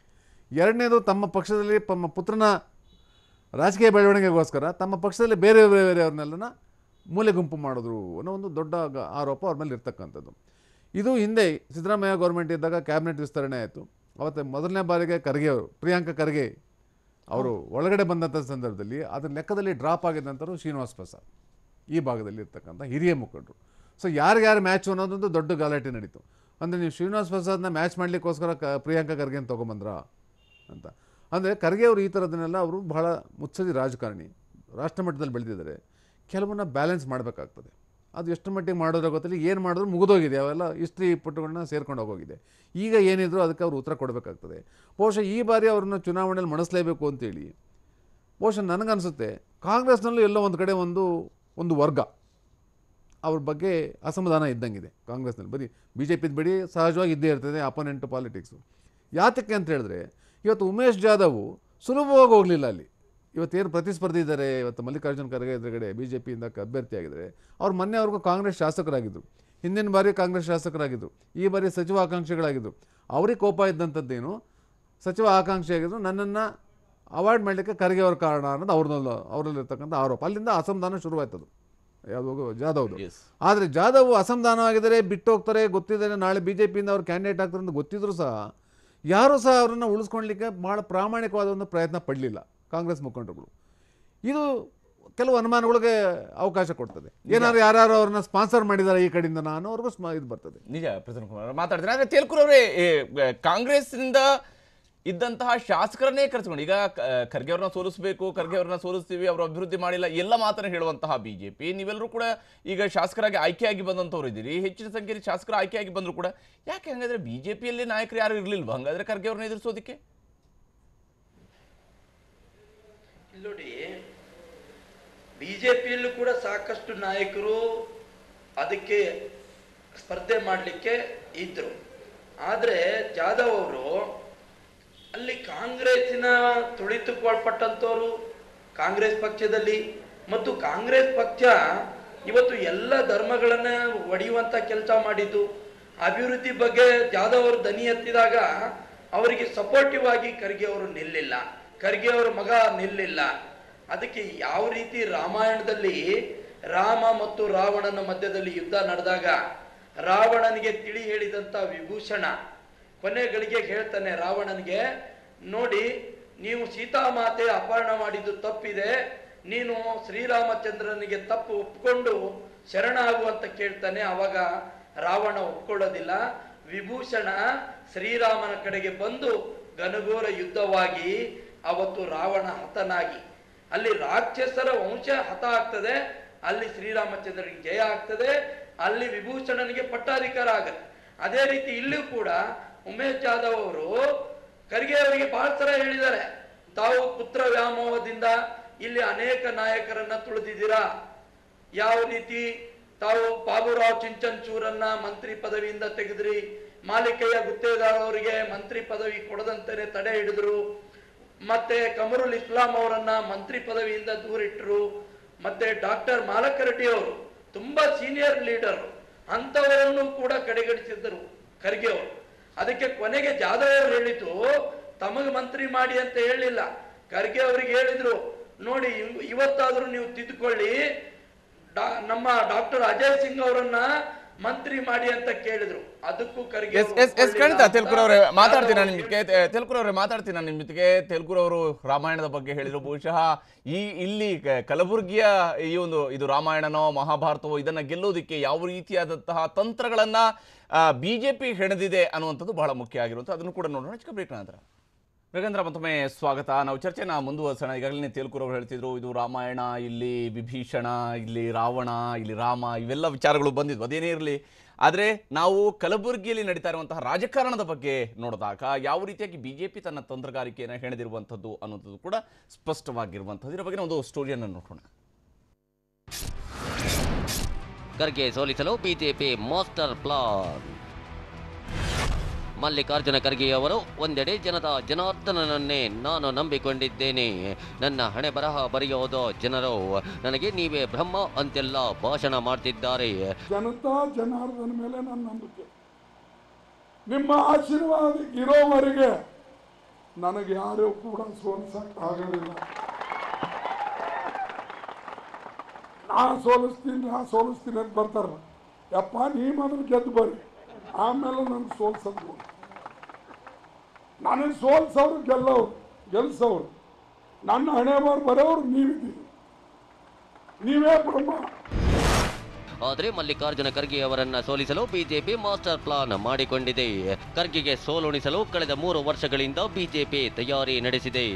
ಎರಡನೇದು ತಮ್ಮ ಪಕ್ಷದಲ್ಲಿ ತಮ್ಮ ಪುತ್ರನ ರಾಜಕೀಯ ಬೆಳವಣಿಗೆಗೋಸ್ಕರ ತಮ್ಮ ಪಕ್ಷದಲ್ಲಿ ಬೇರೆ ಬೇರೆಯವ್ರನ್ನೆಲ್ಲನ ಮೂಲೆ ಗುಂಪು ಮಾಡಿದ್ರು ಅನ್ನೋ ಒಂದು ದೊಡ್ಡ ಗ- ಆರೋಪ ಅವ್ರ ಮೇಲೆ ಇರ್ತಕ್ಕಂಥದ್ದು ಇದು ಹಿಂದೆ ಸಿದ್ದರಾಮಯ್ಯ ಗೌರ್ಮೆಂಟ್ ಇದ್ದಾಗ ಕ್ಯಾಬಿನೆಟ್ ವಿಸ್ತರಣೆ ಆಯಿತು ಅವತ್ತು ಮೊದಲನೇ ಬಾರಿಗೆ ಖರ್ಗೆ ಅವರು ಪ್ರಿಯಾಂಕ ಖರ್ಗೆ ಅವರು ಒಳಗಡೆ ಬಂದಂಥ ಸಂದರ್ಭದಲ್ಲಿ ಅದರ ಲೆಕ್ಕದಲ್ಲಿ ಡ್ರಾಪ್ ಆಗಿದ್ದಂಥವ್ರು ಶ್ರೀನಿವಾಸ್ ಪ್ರಸಾದ್ ಈ ಭಾಗದಲ್ಲಿ ಇರ್ತಕ್ಕಂಥ ಹಿರಿಯ ಮುಖಂಡರು ಸೊ ಯಾರ್ಯಾರು ಮ್ಯಾಚ್ ಅನ್ನೋದೊಂದು ದೊಡ್ಡ ಗಲಾಟೆ ನಡೀತು ಅಂದರೆ ನೀವು ಶ್ರೀನಿವಾಸ್ ಪ್ರಸಾದ್ನ ಮ್ಯಾಚ್ ಮಾಡಲಿಕ್ಕೋಸ್ಕರ ಕ ಪ್ರಿಯಾಂಕಾ ಖರ್ಗೆನ ತೊಗೊಂಬಂದ್ರಾ ಅಂತ ಅಂದರೆ ಖರ್ಗೆ ಅವರು ಈ ಥರದನ್ನೆಲ್ಲ ಅವರು ಬಹಳ ಮುತ್ಸದಿ ರಾಜಕಾರಣಿ ರಾಷ್ಟ್ರ ಮಟ್ಟದಲ್ಲಿ ಬೆಳೆದಿದ್ದಾರೆ ಕೆಲವನ್ನ ಬ್ಯಾಲೆನ್ಸ್ ಮಾಡಬೇಕಾಗ್ತದೆ ಅದು ಎಷ್ಟು ಮಟ್ಟಿಗೆ ಮಾಡೋದ್ರ ಗೊತ್ತಿಲ್ಲ ಏನು ಮಾಡಿದ್ರು ಮುಗಿದೋಗಿದೆ ಅವೆಲ್ಲ ಹಿಸ್ಟ್ರಿ ಪುಟಗಳನ್ನ ಸೇರ್ಕೊಂಡು ಹೋಗೋಗಿದೆ ಈಗ ಏನಿದ್ರು ಅದಕ್ಕೆ ಅವರು ಉತ್ತರ ಕೊಡಬೇಕಾಗ್ತದೆ ಬಹುಶಃ ಈ ಬಾರಿ ಅವ್ರನ್ನ ಚುನಾವಣೆಯಲ್ಲಿ ಮಣಿಸ್ಲೇಬೇಕು ಅಂತೇಳಿ ಬಹುಶಃ ನನಗನ್ಸುತ್ತೆ ಕಾಂಗ್ರೆಸ್ನಲ್ಲೂ ಎಲ್ಲೋ ಒಂದು ಕಡೆ ಒಂದು ಒಂದು ವರ್ಗ ಅವ್ರ ಬಗ್ಗೆ ಅಸಮಾಧಾನ ಇದ್ದಂಗಿದೆ ಕಾಂಗ್ರೆಸ್ನಲ್ಲಿ ಬರೀ ಬಿ ಜೆ ಪಿದು ಬಿಡಿ ಸಹಜವಾಗಿ ಇದ್ದೇ ಇರ್ತದೆ ಅಪೋನೆಂಟ್ ಪಾಲಿಟಿಕ್ಸು ಯಾತಕ್ಕೆ ಅಂತ ಹೇಳಿದ್ರೆ ಇವತ್ತು ಉಮೇಶ್ ಜಾಧವ್ ಸುಲಭವಾಗಿ ಹೋಗಲಿಲ್ಲ ಅಲ್ಲಿ ಇವತ್ತೇನು ಪ್ರತಿಸ್ಪರ್ಧಿ ಇದ್ದಾರೆ ಇವತ್ತು ಮಲ್ಲಿಕಾರ್ಜುನ್ ಖರ್ಗೆ ಎದುರುಗಡೆ ಬಿ ಜೆ ಪಿಯಿಂದ ಅಭ್ಯರ್ಥಿಯಾಗಿದ್ದಾರೆ ಅವ್ರು ಮೊನ್ನೆವರೆಗೂ ಕಾಂಗ್ರೆಸ್ ಶಾಸಕರಾಗಿದ್ದರು ಹಿಂದಿನ ಬಾರಿ ಕಾಂಗ್ರೆಸ್ ಶಾಸಕರಾಗಿದ್ದರು ಈ ಬಾರಿ ಸಚಿವ ಆಕಾಂಕ್ಷಿಗಳಾಗಿದ್ದರು ಅವ್ರಿಗೆ ಕೋಪ ಇದ್ದಂಥದ್ದೇನು ಸಚಿವ ಆಕಾಂಕ್ಷಿಯಾಗಿದ್ದರು ನನ್ನನ್ನು ಅವಾಯ್ಡ್ ಮಾಡಲಿಕ್ಕೆ ಖರ್ಗೆ ಅವ್ರ ಕಾರಣ ಅನ್ನೋದು ಅವ್ರದ್ದು ಅವರಲ್ಲಿರ್ತಕ್ಕಂಥ ಆರೋಪ ಅಲ್ಲಿಂದ ಅಸಮಾಧಾನ ಶುರುವಾಯ್ತದು ಯಾವುದು ಜಾಧವ್ದು ಎಸ್ ಆದರೆ ಜಾಧವ್ ಅಸಮಾಧಾನವಾಗಿದ್ದಾರೆ ಬಿಟ್ಟು ಹೋಗ್ತಾರೆ ಗೊತ್ತಿದ್ದಾರೆ ನಾಳೆ ಬಿ ಜೆ ಪಿಯಿಂದ ಅವ್ರು ಕ್ಯಾಂಡಿಡೇಟ್ ಆಗ್ತಾರೆ ಅಂತ ಗೊತ್ತಿದ್ರು ಸಹ ಯಾರೂ ಸಹ ಅವರನ್ನು ಉಳಿಸ್ಕೊಳ್ಲಿಕ್ಕೆ ಭಾಳ ಪ್ರಾಮಾಣಿಕವಾದ ಒಂದು ಪ್ರಯತ್ನ ಪಡಲಿಲ್ಲ ಕಾಂಗ್ರೆಸ್ ಮುಖಂಡರುಗಳು ಇದು ಕೆಲವು ಅನುಮಾನಗಳಿಗೆ ಅವಕಾಶ ಕೊಡ್ತದೆ ಏನಾದ್ರು ಯಾರು ಅವ್ರನ್ನ ಸ್ಪಾನ್ಸರ್ ಮಾಡಿದ್ದಾರೆ ಈ ಕಡೆಯಿಂದ ನಾನು ಅವ್ರಿಗೂ ಸ್ಮ ಇದು ಬರ್ತದೆ ನಿಜ ಪ್ರಸನ್ನ ಕುಮಾರ್ ಮಾತಾಡ್ತೀನಿ ಆದರೆ ತೇಲ್ಕೂರ್ ಅವರೇ ಕಾಂಗ್ರೆಸ್ನಿಂದ ಇದ್ದಂತಹ ಶಾಸಕರನ್ನೇ ಕರೆಸ್ಕೊಂಡು ಈಗ ಕ- ಖರ್ಗೆ ಅವ್ರನ್ನ ಸೋಲಿಸಬೇಕು ಖರ್ಗೆ ಅವ್ರನ್ನ ಸೋಲಿಸ್ತೀವಿ ಅವರು ಅಭಿವೃದ್ಧಿ ಮಾಡಿಲ್ಲ ಎಲ್ಲ ಮಾತನ್ನ ಹೇಳುವಂತಹ ಬಿಜೆಪಿ ನೀವೆಲ್ಲರೂ ಕೂಡ ಈಗ ಶಾಸಕರಾಗಿ ಆಯ್ಕೆಯಾಗಿ ಬಂದಂಥವ್ರು ಇದ್ದೀರಿ ಹೆಚ್ಚಿನ ಸಂಖ್ಯೆಯಲ್ಲಿ ಶಾಸಕರು ಆಯ್ಕೆಯಾಗಿ ಬಂದ್ರು ಕೂಡ ಯಾಕೆ ಹಂಗಾದ್ರೆ ಬಿಜೆಪಿಯಲ್ಲಿ ನಾಯಕರು ಯಾರು ಇರಲಿಲ್ವಾ ಹಂಗಾದ್ರೆ ಖರ್ಗೆ ಅವ್ರನ್ನ ಎದುರಿಸೋದಕ್ಕೆ ಇಲ್ಲಿ ನೋಡಿ ಬಿಜೆಪಿಯಲ್ಲೂ ಕೂಡ ಸಾಕಷ್ಟು ನಾಯಕರು ಅದಕ್ಕೆ ಸ್ಪರ್ಧೆ ಮಾಡಲಿಕ್ಕೆ ಇದ್ರು ಆದ್ರೆ ಜಾಧವ್ ಅವರು ಅಲ್ಲಿ ಕಾಂಗ್ರೆಸ್ಸಿನ ತುಳಿತುಕೊಳ್ಪಟ್ಟಂತವರು ಕಾಂಗ್ರೆಸ್ ಪಕ್ಷದಲ್ಲಿ ಮತ್ತು ಕಾಂಗ್ರೆಸ್ ಪಕ್ಷ ಇವತ್ತು ಎಲ್ಲ ಧರ್ಮಗಳನ್ನ ಒಡೆಯುವಂತ ಕೆಲಸ ಮಾಡಿದ್ದು ಅಭಿವೃದ್ಧಿ ಬಗ್ಗೆ ಜಾಧವ್ ಅವರು ದನಿ ಎತ್ತಿದಾಗ ಅವರಿಗೆ ಸಪೋರ್ಟಿವ್ ಆಗಿ ಖರ್ಗೆ ಅವರು ನಿಲ್ಲಿಲ್ಲ ಖರ್ಗೆ ಅವರ ಮಗ ನಿಲ್ಲಿಲ್ಲ ಅದಕ್ಕೆ ಯಾವ ರೀತಿ ರಾಮಾಯಣದಲ್ಲಿ ರಾಮ ಮತ್ತು ರಾವಣನ ಮಧ್ಯದಲ್ಲಿ ಯುದ್ಧ ನಡೆದಾಗ ರಾವಣನಿಗೆ ತಿಳಿ ಹೇಳಿದಂತ ವಿಭೂಷಣ ಕೊನೆಗಳಿಗೆ ಹೇಳ್ತಾನೆ ರಾವಣನಿಗೆ ನೋಡಿ ನೀವು ಸೀತಾಮಾತೆ ಅಪಹರಣ ಮಾಡಿದ್ದು ತಪ್ಪಿದೆ ನೀನು ಶ್ರೀರಾಮಚಂದ್ರನಿಗೆ ತಪ್ಪು ಒಪ್ಕೊಂಡು ಶರಣಾಗು ಅಂತ ಕೇಳ್ತಾನೆ ಅವಾಗ ರಾವಣ ಒಪ್ಕೊಳ್ಳೋದಿಲ್ಲ ವಿಭೂಷಣ ಶ್ರೀರಾಮನ ಕಡೆಗೆ ಬಂದು ಘನಘೋರ ಯುದ್ಧವಾಗಿ ಅವತ್ತು ರಾವಣ ಹತನಾಗಿ ಅಲ್ಲಿ ರಾಕ್ಷಸರ ವಂಶ ಹತ ಆಗ್ತದೆ ಅಲ್ಲಿ ಶ್ರೀರಾಮಚಂದ್ರನಿಗೆ ಜಯ ಆಗ್ತದೆ ಅಲ್ಲಿ ವಿಭೂಷಣನಿಗೆ ಪಟ್ಟಾಧಿಕಾರ ಆಗತ್ತೆ ಅದೇ ರೀತಿ ಇಲ್ಲೂ ಕೂಡ ಉಮೇಶ್ ಜಾಧವ್ ಅವರು ಖರ್ಗೆ ಅವರಿಗೆ ಬಹಳ ಸಲ ಹೇಳಿದ್ದಾರೆ ತಾವು ಪುತ್ರ ವ್ಯಾಮೋಹದಿಂದ ಇಲ್ಲಿ ಅನೇಕ ನಾಯಕರನ್ನ ತುಳಿದಿದ್ದೀರಾ ಯಾವ ರೀತಿ ತಾವು ಬಾಬುರಾವ್ ಚಿಂಚನ್ಚೂರನ್ನ ಮಂತ್ರಿ ಪದವಿಯಿಂದ ತೆಗೆದ್ರಿ ಮಾಲಿಕೆಯ ಗುತ್ತೇದಾರ್ ಅವರಿಗೆ ಮಂತ್ರಿ ಪದವಿ ಕೊಡದಂತೆಯೇ ತಡೆ ಹಿಡಿದ್ರು ಮತ್ತೆ ಕಮರುಲ್ ಇಸ್ಲಾಂ ಅವರನ್ನ ಮಂತ್ರಿ ಪದವಿಯಿಂದ ದೂರಿಟ್ರು ಮತ್ತೆ ಡಾಕ್ಟರ್ ಮಾಲಕರೆಡ್ಡಿ ಅವರು ತುಂಬಾ ಸೀನಿಯರ್ ಲೀಡರ್ ಅಂತವರನ್ನು ಕೂಡ ಕಡೆಗಣಿಸಿದ್ದರು ಖರ್ಗೆ ಅವರು ಅದಕ್ಕೆ ಕೊನೆಗೆ ಜಾಧವ್ ಅವರು ಹೇಳಿತು ತಮಗೆ ಮಂತ್ರಿ ಮಾಡಿ ಅಂತ ಹೇಳಿಲ್ಲ ಖರ್ಗೆ ಅವರಿಗೆ ಹೇಳಿದ್ರು ನೋಡಿ ಇವ್- ಇವತ್ತಾದ್ರೂ ನೀವು ತಿದ್ದುಕೊಳ್ಳಿ ಡಾ- ನಮ್ಮ ಡಾಕ್ಟರ್ ಅಜಯ್ ಸಿಂಗ್ ಅವರನ್ನ ಮಂತ್ರಿ ಮಾಡಿ ಅಂತ ಕೇಳಿದ್ರು ಅದಕ್ಕೂ ಖರ್ಗೆ ಎಸ್ ಅವರು ಎಸ್ ಎಸ್ ಖಂಡಿತ ಒಪ್ಕೊಳ್ಳಿಲ್ಲ ತೆಲುಗುರು ಅಂತ ಅವರೇ ಮಾತಾಡ್ತೀನಿ ನಾನು ಜಾಧವ್ ನಿಮ್ಮ ಜೊತೆಗೆ ತೆಲುಗುರು ಅವರೇ ಮಾತಾಡ್ತೀನಿ ನಾನು ನಿಮ್ಮ ಜೊತೆಗೆ ತೆಲುಗುರು ಅವರು ರಾಮಾಯಣದ ಬಗ್ಗೆ ಹೇಳಿದ್ರು ಬಹುಶಃ ಈ ಇಲ್ಲಿ ಕ- ಕಲಬುರ್ಗಿಯ ಈ ಒಂದು ಇದು ರಾಮಾಯಣನೋ ಮಹಾಭಾರತವೋ ಇದನ್ನ ಗೆಲ್ಲೋದಕ್ಕೆ ಯಾವ ರೀತಿಯಾದಂತಹ ತಂತ್ರಗಳನ್ನ ಬಿಜೆಪಿ ಹೆಣೆದಿದೆ ಅನ್ನುವಂಥದ್ದು ಬಹಳ ಮುಖ್ಯ ಆಗಿರುವಂಥದ್ದು ಅದನ್ನು ಕೂಡ ನೋಡೋಣ ಚಿಕ್ಕ ಬ್ರೇಕ್ ನಂತರ ಯೋಗೇಂದ್ರ ಮತ್ತೊಮ್ಮೆ ಸ್ವಾಗತ ನಾವು ಚರ್ಚೆನ ಮುಂದುವರ್ಸೋಣ ಈಗಾಗಲೇ ತೇಲ್ಕೂರ್ ಅವರು ಹೇಳ್ತಿದ್ರು ಇದು ರಾಮಾಯಣ ಇಲ್ಲಿ ವಿಭೀಷಣ ಇಲ್ಲಿ ರಾವಣ ಇಲ್ಲಿ ರಾಮ ಇವೆಲ್ಲ ವಿಚಾರಗಳು ಬಂದಿದ್ವು ಅದೇನೇ ಇರಲಿ ಆದರೆ ನಾವು ಕಲಬುರಗಿಯಲ್ಲಿ ನಡೀತಾ ಇರುವಂತಹ ರಾಜಕಾರಣದ ಬಗ್ಗೆ ನೋಡಿದಾಗ ಯಾವ ರೀತಿಯಾಗಿ ಬಿಜೆಪಿ ತನ್ನ ತಂತ್ರಗಾರಿಕೆಯನ್ನು ಹೆಣೆದಿರುವಂಥದ್ದು ಅನ್ನೋದು ಕೂಡ ಸ್ಪಷ್ಟವಾಗಿರುವಂಥದ್ದು ಇದರ ಬಗ್ಗೆ ಒಂದು ಸ್ಟೋರಿಯನ್ನು ನೋಡೋಣ ಖರ್ಗೆ ಸೋಲಿಸಲು BJP master plan Mallikarjuna Kharge ಅವರು ಒಂದೆಡೆ ಜನತಾ ಜನಾರ್ದನನನ್ನೇ ನಾನು ನಂಬಿಕೊಂಡಿದ್ದೇನೆ ನನ್ನ ಹಣೆ ಬರಹ ಬರೆಯೋದು ಜನರು ನನಗೆ ನೀವೇ ಬ್ರಹ್ಮ ಅಂತೆಲ್ಲ ಭಾಷಣ ಮಾಡ್ತಿದ್ದಾರೆ ಜನತಾ ಜನಾರ್ದನ ಮೇಲೆ ನನ್ನ ನಂಬಿಕೆ ನಿಮ್ಮ ಆಶೀರ್ವಾದ ಇರೋವರೆಗೆ ನನಗೆ ಯಾರೂ ಕೂಡ ಸೋಲಿಸಕ್ ಆಗಲಿಲ್ಲ ನಾ ಸೋಲಿಸ್ತೀನಿ ನಾ ಸೋಲಿಸ್ತೀನಿ ಅಂತ ಬರ್ತಾರ ಯಪ್ಪ ನೀ ಮೊದಲು ಗೆದ್ದು ಬರ್ರಿ ಆಮೇಲೆ ನನಗೆ ಸೋಲ್ಸೋದು ನನಗೆ ಸೋಲ್ಸವ್ರು ಗೆಲ್ಲವ್ರು ಗೆಲ್ಸವ್ರು ನನ್ನ ಹಣೆ ಬಾರ್ ಬರೋರು ನೀವಿದ್ದೀರಿ ನೀವೇ ಬ್ರಹ್ಮ ಆದರೆ ಮಲ್ಲಿಕಾರ್ಜುನ ಖರ್ಗೆ ಅವರನ್ನ ಸೋಲಿಸಲು ಬಿಜೆಪಿ ಮಾಸ್ಟರ್ ಪ್ಲಾನ್ ಮಾಡಿಕೊಂಡಿದೆ ಖರ್ಗೆಗೆ ಸೋಲುಣಿಸಲು ಕಳೆದ ಮೂರು ವರ್ಷಗಳಿಂದ ಬಿಜೆಪಿ ತಯಾರಿ ನಡೆಸಿದೆ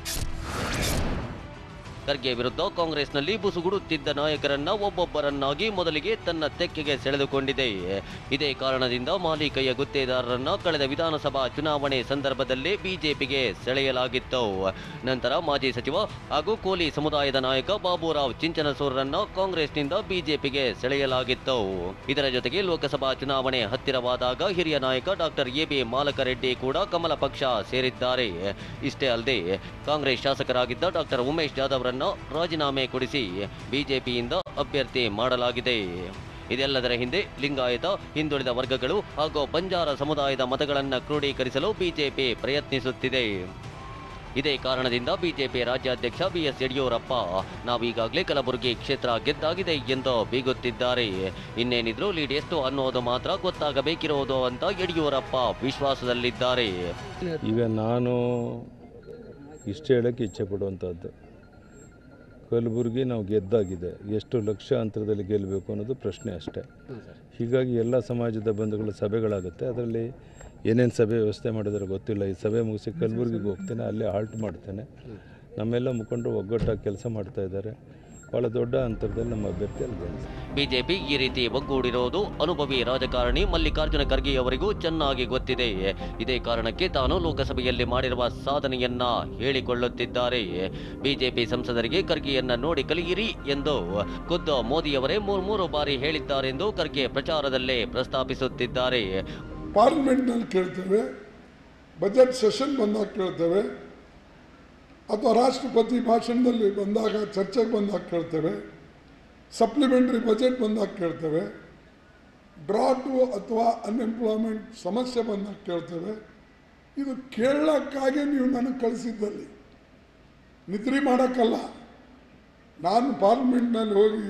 ಖರ್ಗೆ ವಿರುದ್ಧ ಕಾಂಗ್ರೆಸ್ನಲ್ಲಿ ಬುಸುಗುಡುತ್ತಿದ್ದ ನಾಯಕರನ್ನ ಒಬ್ಬೊಬ್ಬರನ್ನಾಗಿ ಮೊದಲಿಗೆ ತನ್ನ ತೆಕ್ಕೆಗೆ ಸೆಳೆದುಕೊಂಡಿದೆ ಇದೇ ಕಾರಣದಿಂದ ಮಾಲಿಕಯ್ಯ ಗುತ್ತೇದಾರರನ್ನ ಕಳೆದ ವಿಧಾನಸಭಾ ಚುನಾವಣೆ ಸಂದರ್ಭದಲ್ಲೇ ಬಿಜೆಪಿಗೆ ಸೆಳೆಯಲಾಗಿತ್ತು ನಂತರ ಮಾಜಿ ಸಚಿವ ಹಾಗೂ ಕೋಲಿ ಸಮುದಾಯದ ನಾಯಕ ಬಾಬುರಾವ್ ಚಿಂಚನಸೂರರನ್ನ ಕಾಂಗ್ರೆಸ್ನಿಂದ ಬಿಜೆಪಿಗೆ ಸೆಳೆಯಲಾಗಿತ್ತು ಇದರ ಜೊತೆಗೆ ಲೋಕಸಭಾ ಚುನಾವಣೆ ಹತ್ತಿರವಾದಾಗ ಹಿರಿಯ ನಾಯಕ ಡಾಕ್ಟರ್ ಎ ಬಿ ಮಾಲಕರೆಡ್ಡಿ ಕೂಡ ಕಮಲ ಪಕ್ಷ ಸೇರಿದ್ದಾರೆ ಇಷ್ಟೇ ಅಲ್ಲದೆ ಕಾಂಗ್ರೆಸ್ ಶಾಸಕರಾಗಿದ್ದ ಡಾಕ್ಟರ್ ಉಮೇಶ್ ಜಾಧವ್ರನ್ನ ರಾಜೀನಾಮೆ ಕೊಡಿಸಿ ಬಿಜೆಪಿಯಿಂದ ಅಭ್ಯರ್ಥಿ ಮಾಡಲಾಗಿದೆ ಇದೆಲ್ಲದರ ಹಿಂದೆ ಲಿಂಗಾಯತ ಹಿಂದುಳಿದ ವರ್ಗಗಳು ಹಾಗೂ ಬಂಜಾರ ಸಮುದಾಯದ ಮತಗಳನ್ನು ಕ್ರೋಢೀಕರಿಸಲು ಬಿಜೆಪಿ ಪ್ರಯತ್ನಿಸುತ್ತಿದೆ ಇದೇ ಕಾರಣದಿಂದ ಬಿಜೆಪಿ ರಾಜ್ಯಾಧ್ಯಕ್ಷ ಬಿಎಸ್ ಯಡಿಯೂರಪ್ಪ ನಾವೀಗಾಗಲೇ ಕಲಬುರಗಿ ಕ್ಷೇತ್ರ ಗೆದ್ದಾಗಿದೆ ಎಂದು ಬೀಗುತ್ತಿದ್ದಾರೆ ಇನ್ನೇನಿದ್ರು ಲೀಡ್ ಎಷ್ಟು ಅನ್ನೋದು ಮಾತ್ರ ಗೊತ್ತಾಗಬೇಕಿರೋದು ಅಂತ ಯಡಿಯೂರಪ್ಪ ವಿಶ್ವಾಸದಲ್ಲಿದ್ದಾರೆ ಈಗ ನಾನು ಇಷ್ಟು ಹೇಳೋಕ್ಕೆ ಇಚ್ಛೆ ಪಡುವಂಥದ್ದು ಕಲಬುರಗಿ ನಾವು ಗೆದ್ದಾಗಿದೆ ಎಷ್ಟು ಲಕ್ಷ ಅಂತರದಲ್ಲಿ ಗೆಲ್ಲಬೇಕು ಅನ್ನೋದು ಪ್ರಶ್ನೆ ಅಷ್ಟೇ ಹೀಗಾಗಿ ಎಲ್ಲ ಸಮಾಜದ ಬಂಧುಗಳ ಸಭೆಗಳಾಗುತ್ತೆ ಅದರಲ್ಲಿ ಏನೇನು ಸಭೆ ವ್ಯವಸ್ಥೆ ಮಾಡಿದಾರೆ ಗೊತ್ತಿಲ್ಲ ಈ ಸಭೆ ಮುಗಿಸಿ ಕಲಬುರಗಿಗೆ ಹೋಗ್ತೇನೆ ಅಲ್ಲೇ ಹಾಲ್ಟ್ ಮಾಡ್ತೇನೆ ನಮ್ಮೆಲ್ಲ ಮುಖಂಡರು ಒಗ್ಗಟ್ಟಾಗಿ ಕೆಲಸ ಮಾಡ್ತಾ ಇದ್ದಾರೆ ಭಾಳ ದೊಡ್ಡ ಅಂತರದಲ್ಲಿ ನಮ್ಮ ಅಭ್ಯರ್ಥಿ ಅಲ್ಲಿ ಗೆಲ್ಲಿಸ್ತಾರೆ ಬಿಜೆಪಿ ಈ ರೀತಿ ಒಗ್ಗೂಡಿರೋದು ಅನುಭವಿ ರಾಜಕಾರಣಿ ಮಲ್ಲಿಕಾರ್ಜುನ ಖರ್ಗೆ ಅವರಿಗೂ ಚೆನ್ನಾಗಿ ಗೊತ್ತಿದೆ ಇದೇ ಕಾರಣಕ್ಕೆ ತಾನು ಲೋಕಸಭೆಯಲ್ಲಿ ಮಾಡಿರುವ ಸಾಧನೆಯನ್ನ ಹೇಳಿಕೊಳ್ಳುತ್ತಿದ್ದಾರೆ ಬಿಜೆಪಿ ಸಂಸದರಿಗೆ ಖರ್ಗೆಯನ್ನ ನೋಡಿ ಕಲಿಯಿರಿ ಎಂದು ಖುದ್ದು ಮೋದಿಯವರೇ ಮೂರು ಮೂರು ಬಾರಿ ಹೇಳಿದ್ದಾರೆಂದು ಖರ್ಗೆ ಪ್ರಚಾರದಲ್ಲೇ ಪ್ರಸ್ತಾಪಿಸುತ್ತಿದ್ದಾರೆ ಪಾರ್ಲಿಮೆಂಟ್ನಲ್ಲಿ ಕೇಳ್ತೇವೆ ಬಜೆಟ್ ಸೆಷನ್ ಬಂದಾಗ ಕೇಳ್ತೇವೆ ಅಥವಾ ರಾಷ್ಟ್ರಪತಿ ಭಾಷಣದಲ್ಲಿ ಬಂದಾಗ ಚರ್ಚೆಗೆ ಬಂದಾಗ ಕೇಳ್ತೇವೆ ಸಪ್ಲಿಮೆಂಟ್ರಿ ಬಜೆಟ್ ಬಂದಾಗ ಕೇಳ್ತೇವೆ ಡ್ರಾಟು ಅಥವಾ ಅನ್ಎಂಪ್ಲಾಯ್ಮೆಂಟ್ ಸಮಸ್ಯೆ ಬಂದಾಗ ಕೇಳ್ತೇವೆ ಇದು ಕೇಳಕ್ಕಾಗಿ ನೀವು ನನಗೆ ಕಳಿಸಿದ್ದಲ್ಲಿ ನಿದ್ರೆ ಮಾಡೋಕ್ಕಲ್ಲ ನಾನು ಪಾರ್ಲಿಮೆಂಟ್ನಲ್ಲಿ ಹೋಗಿ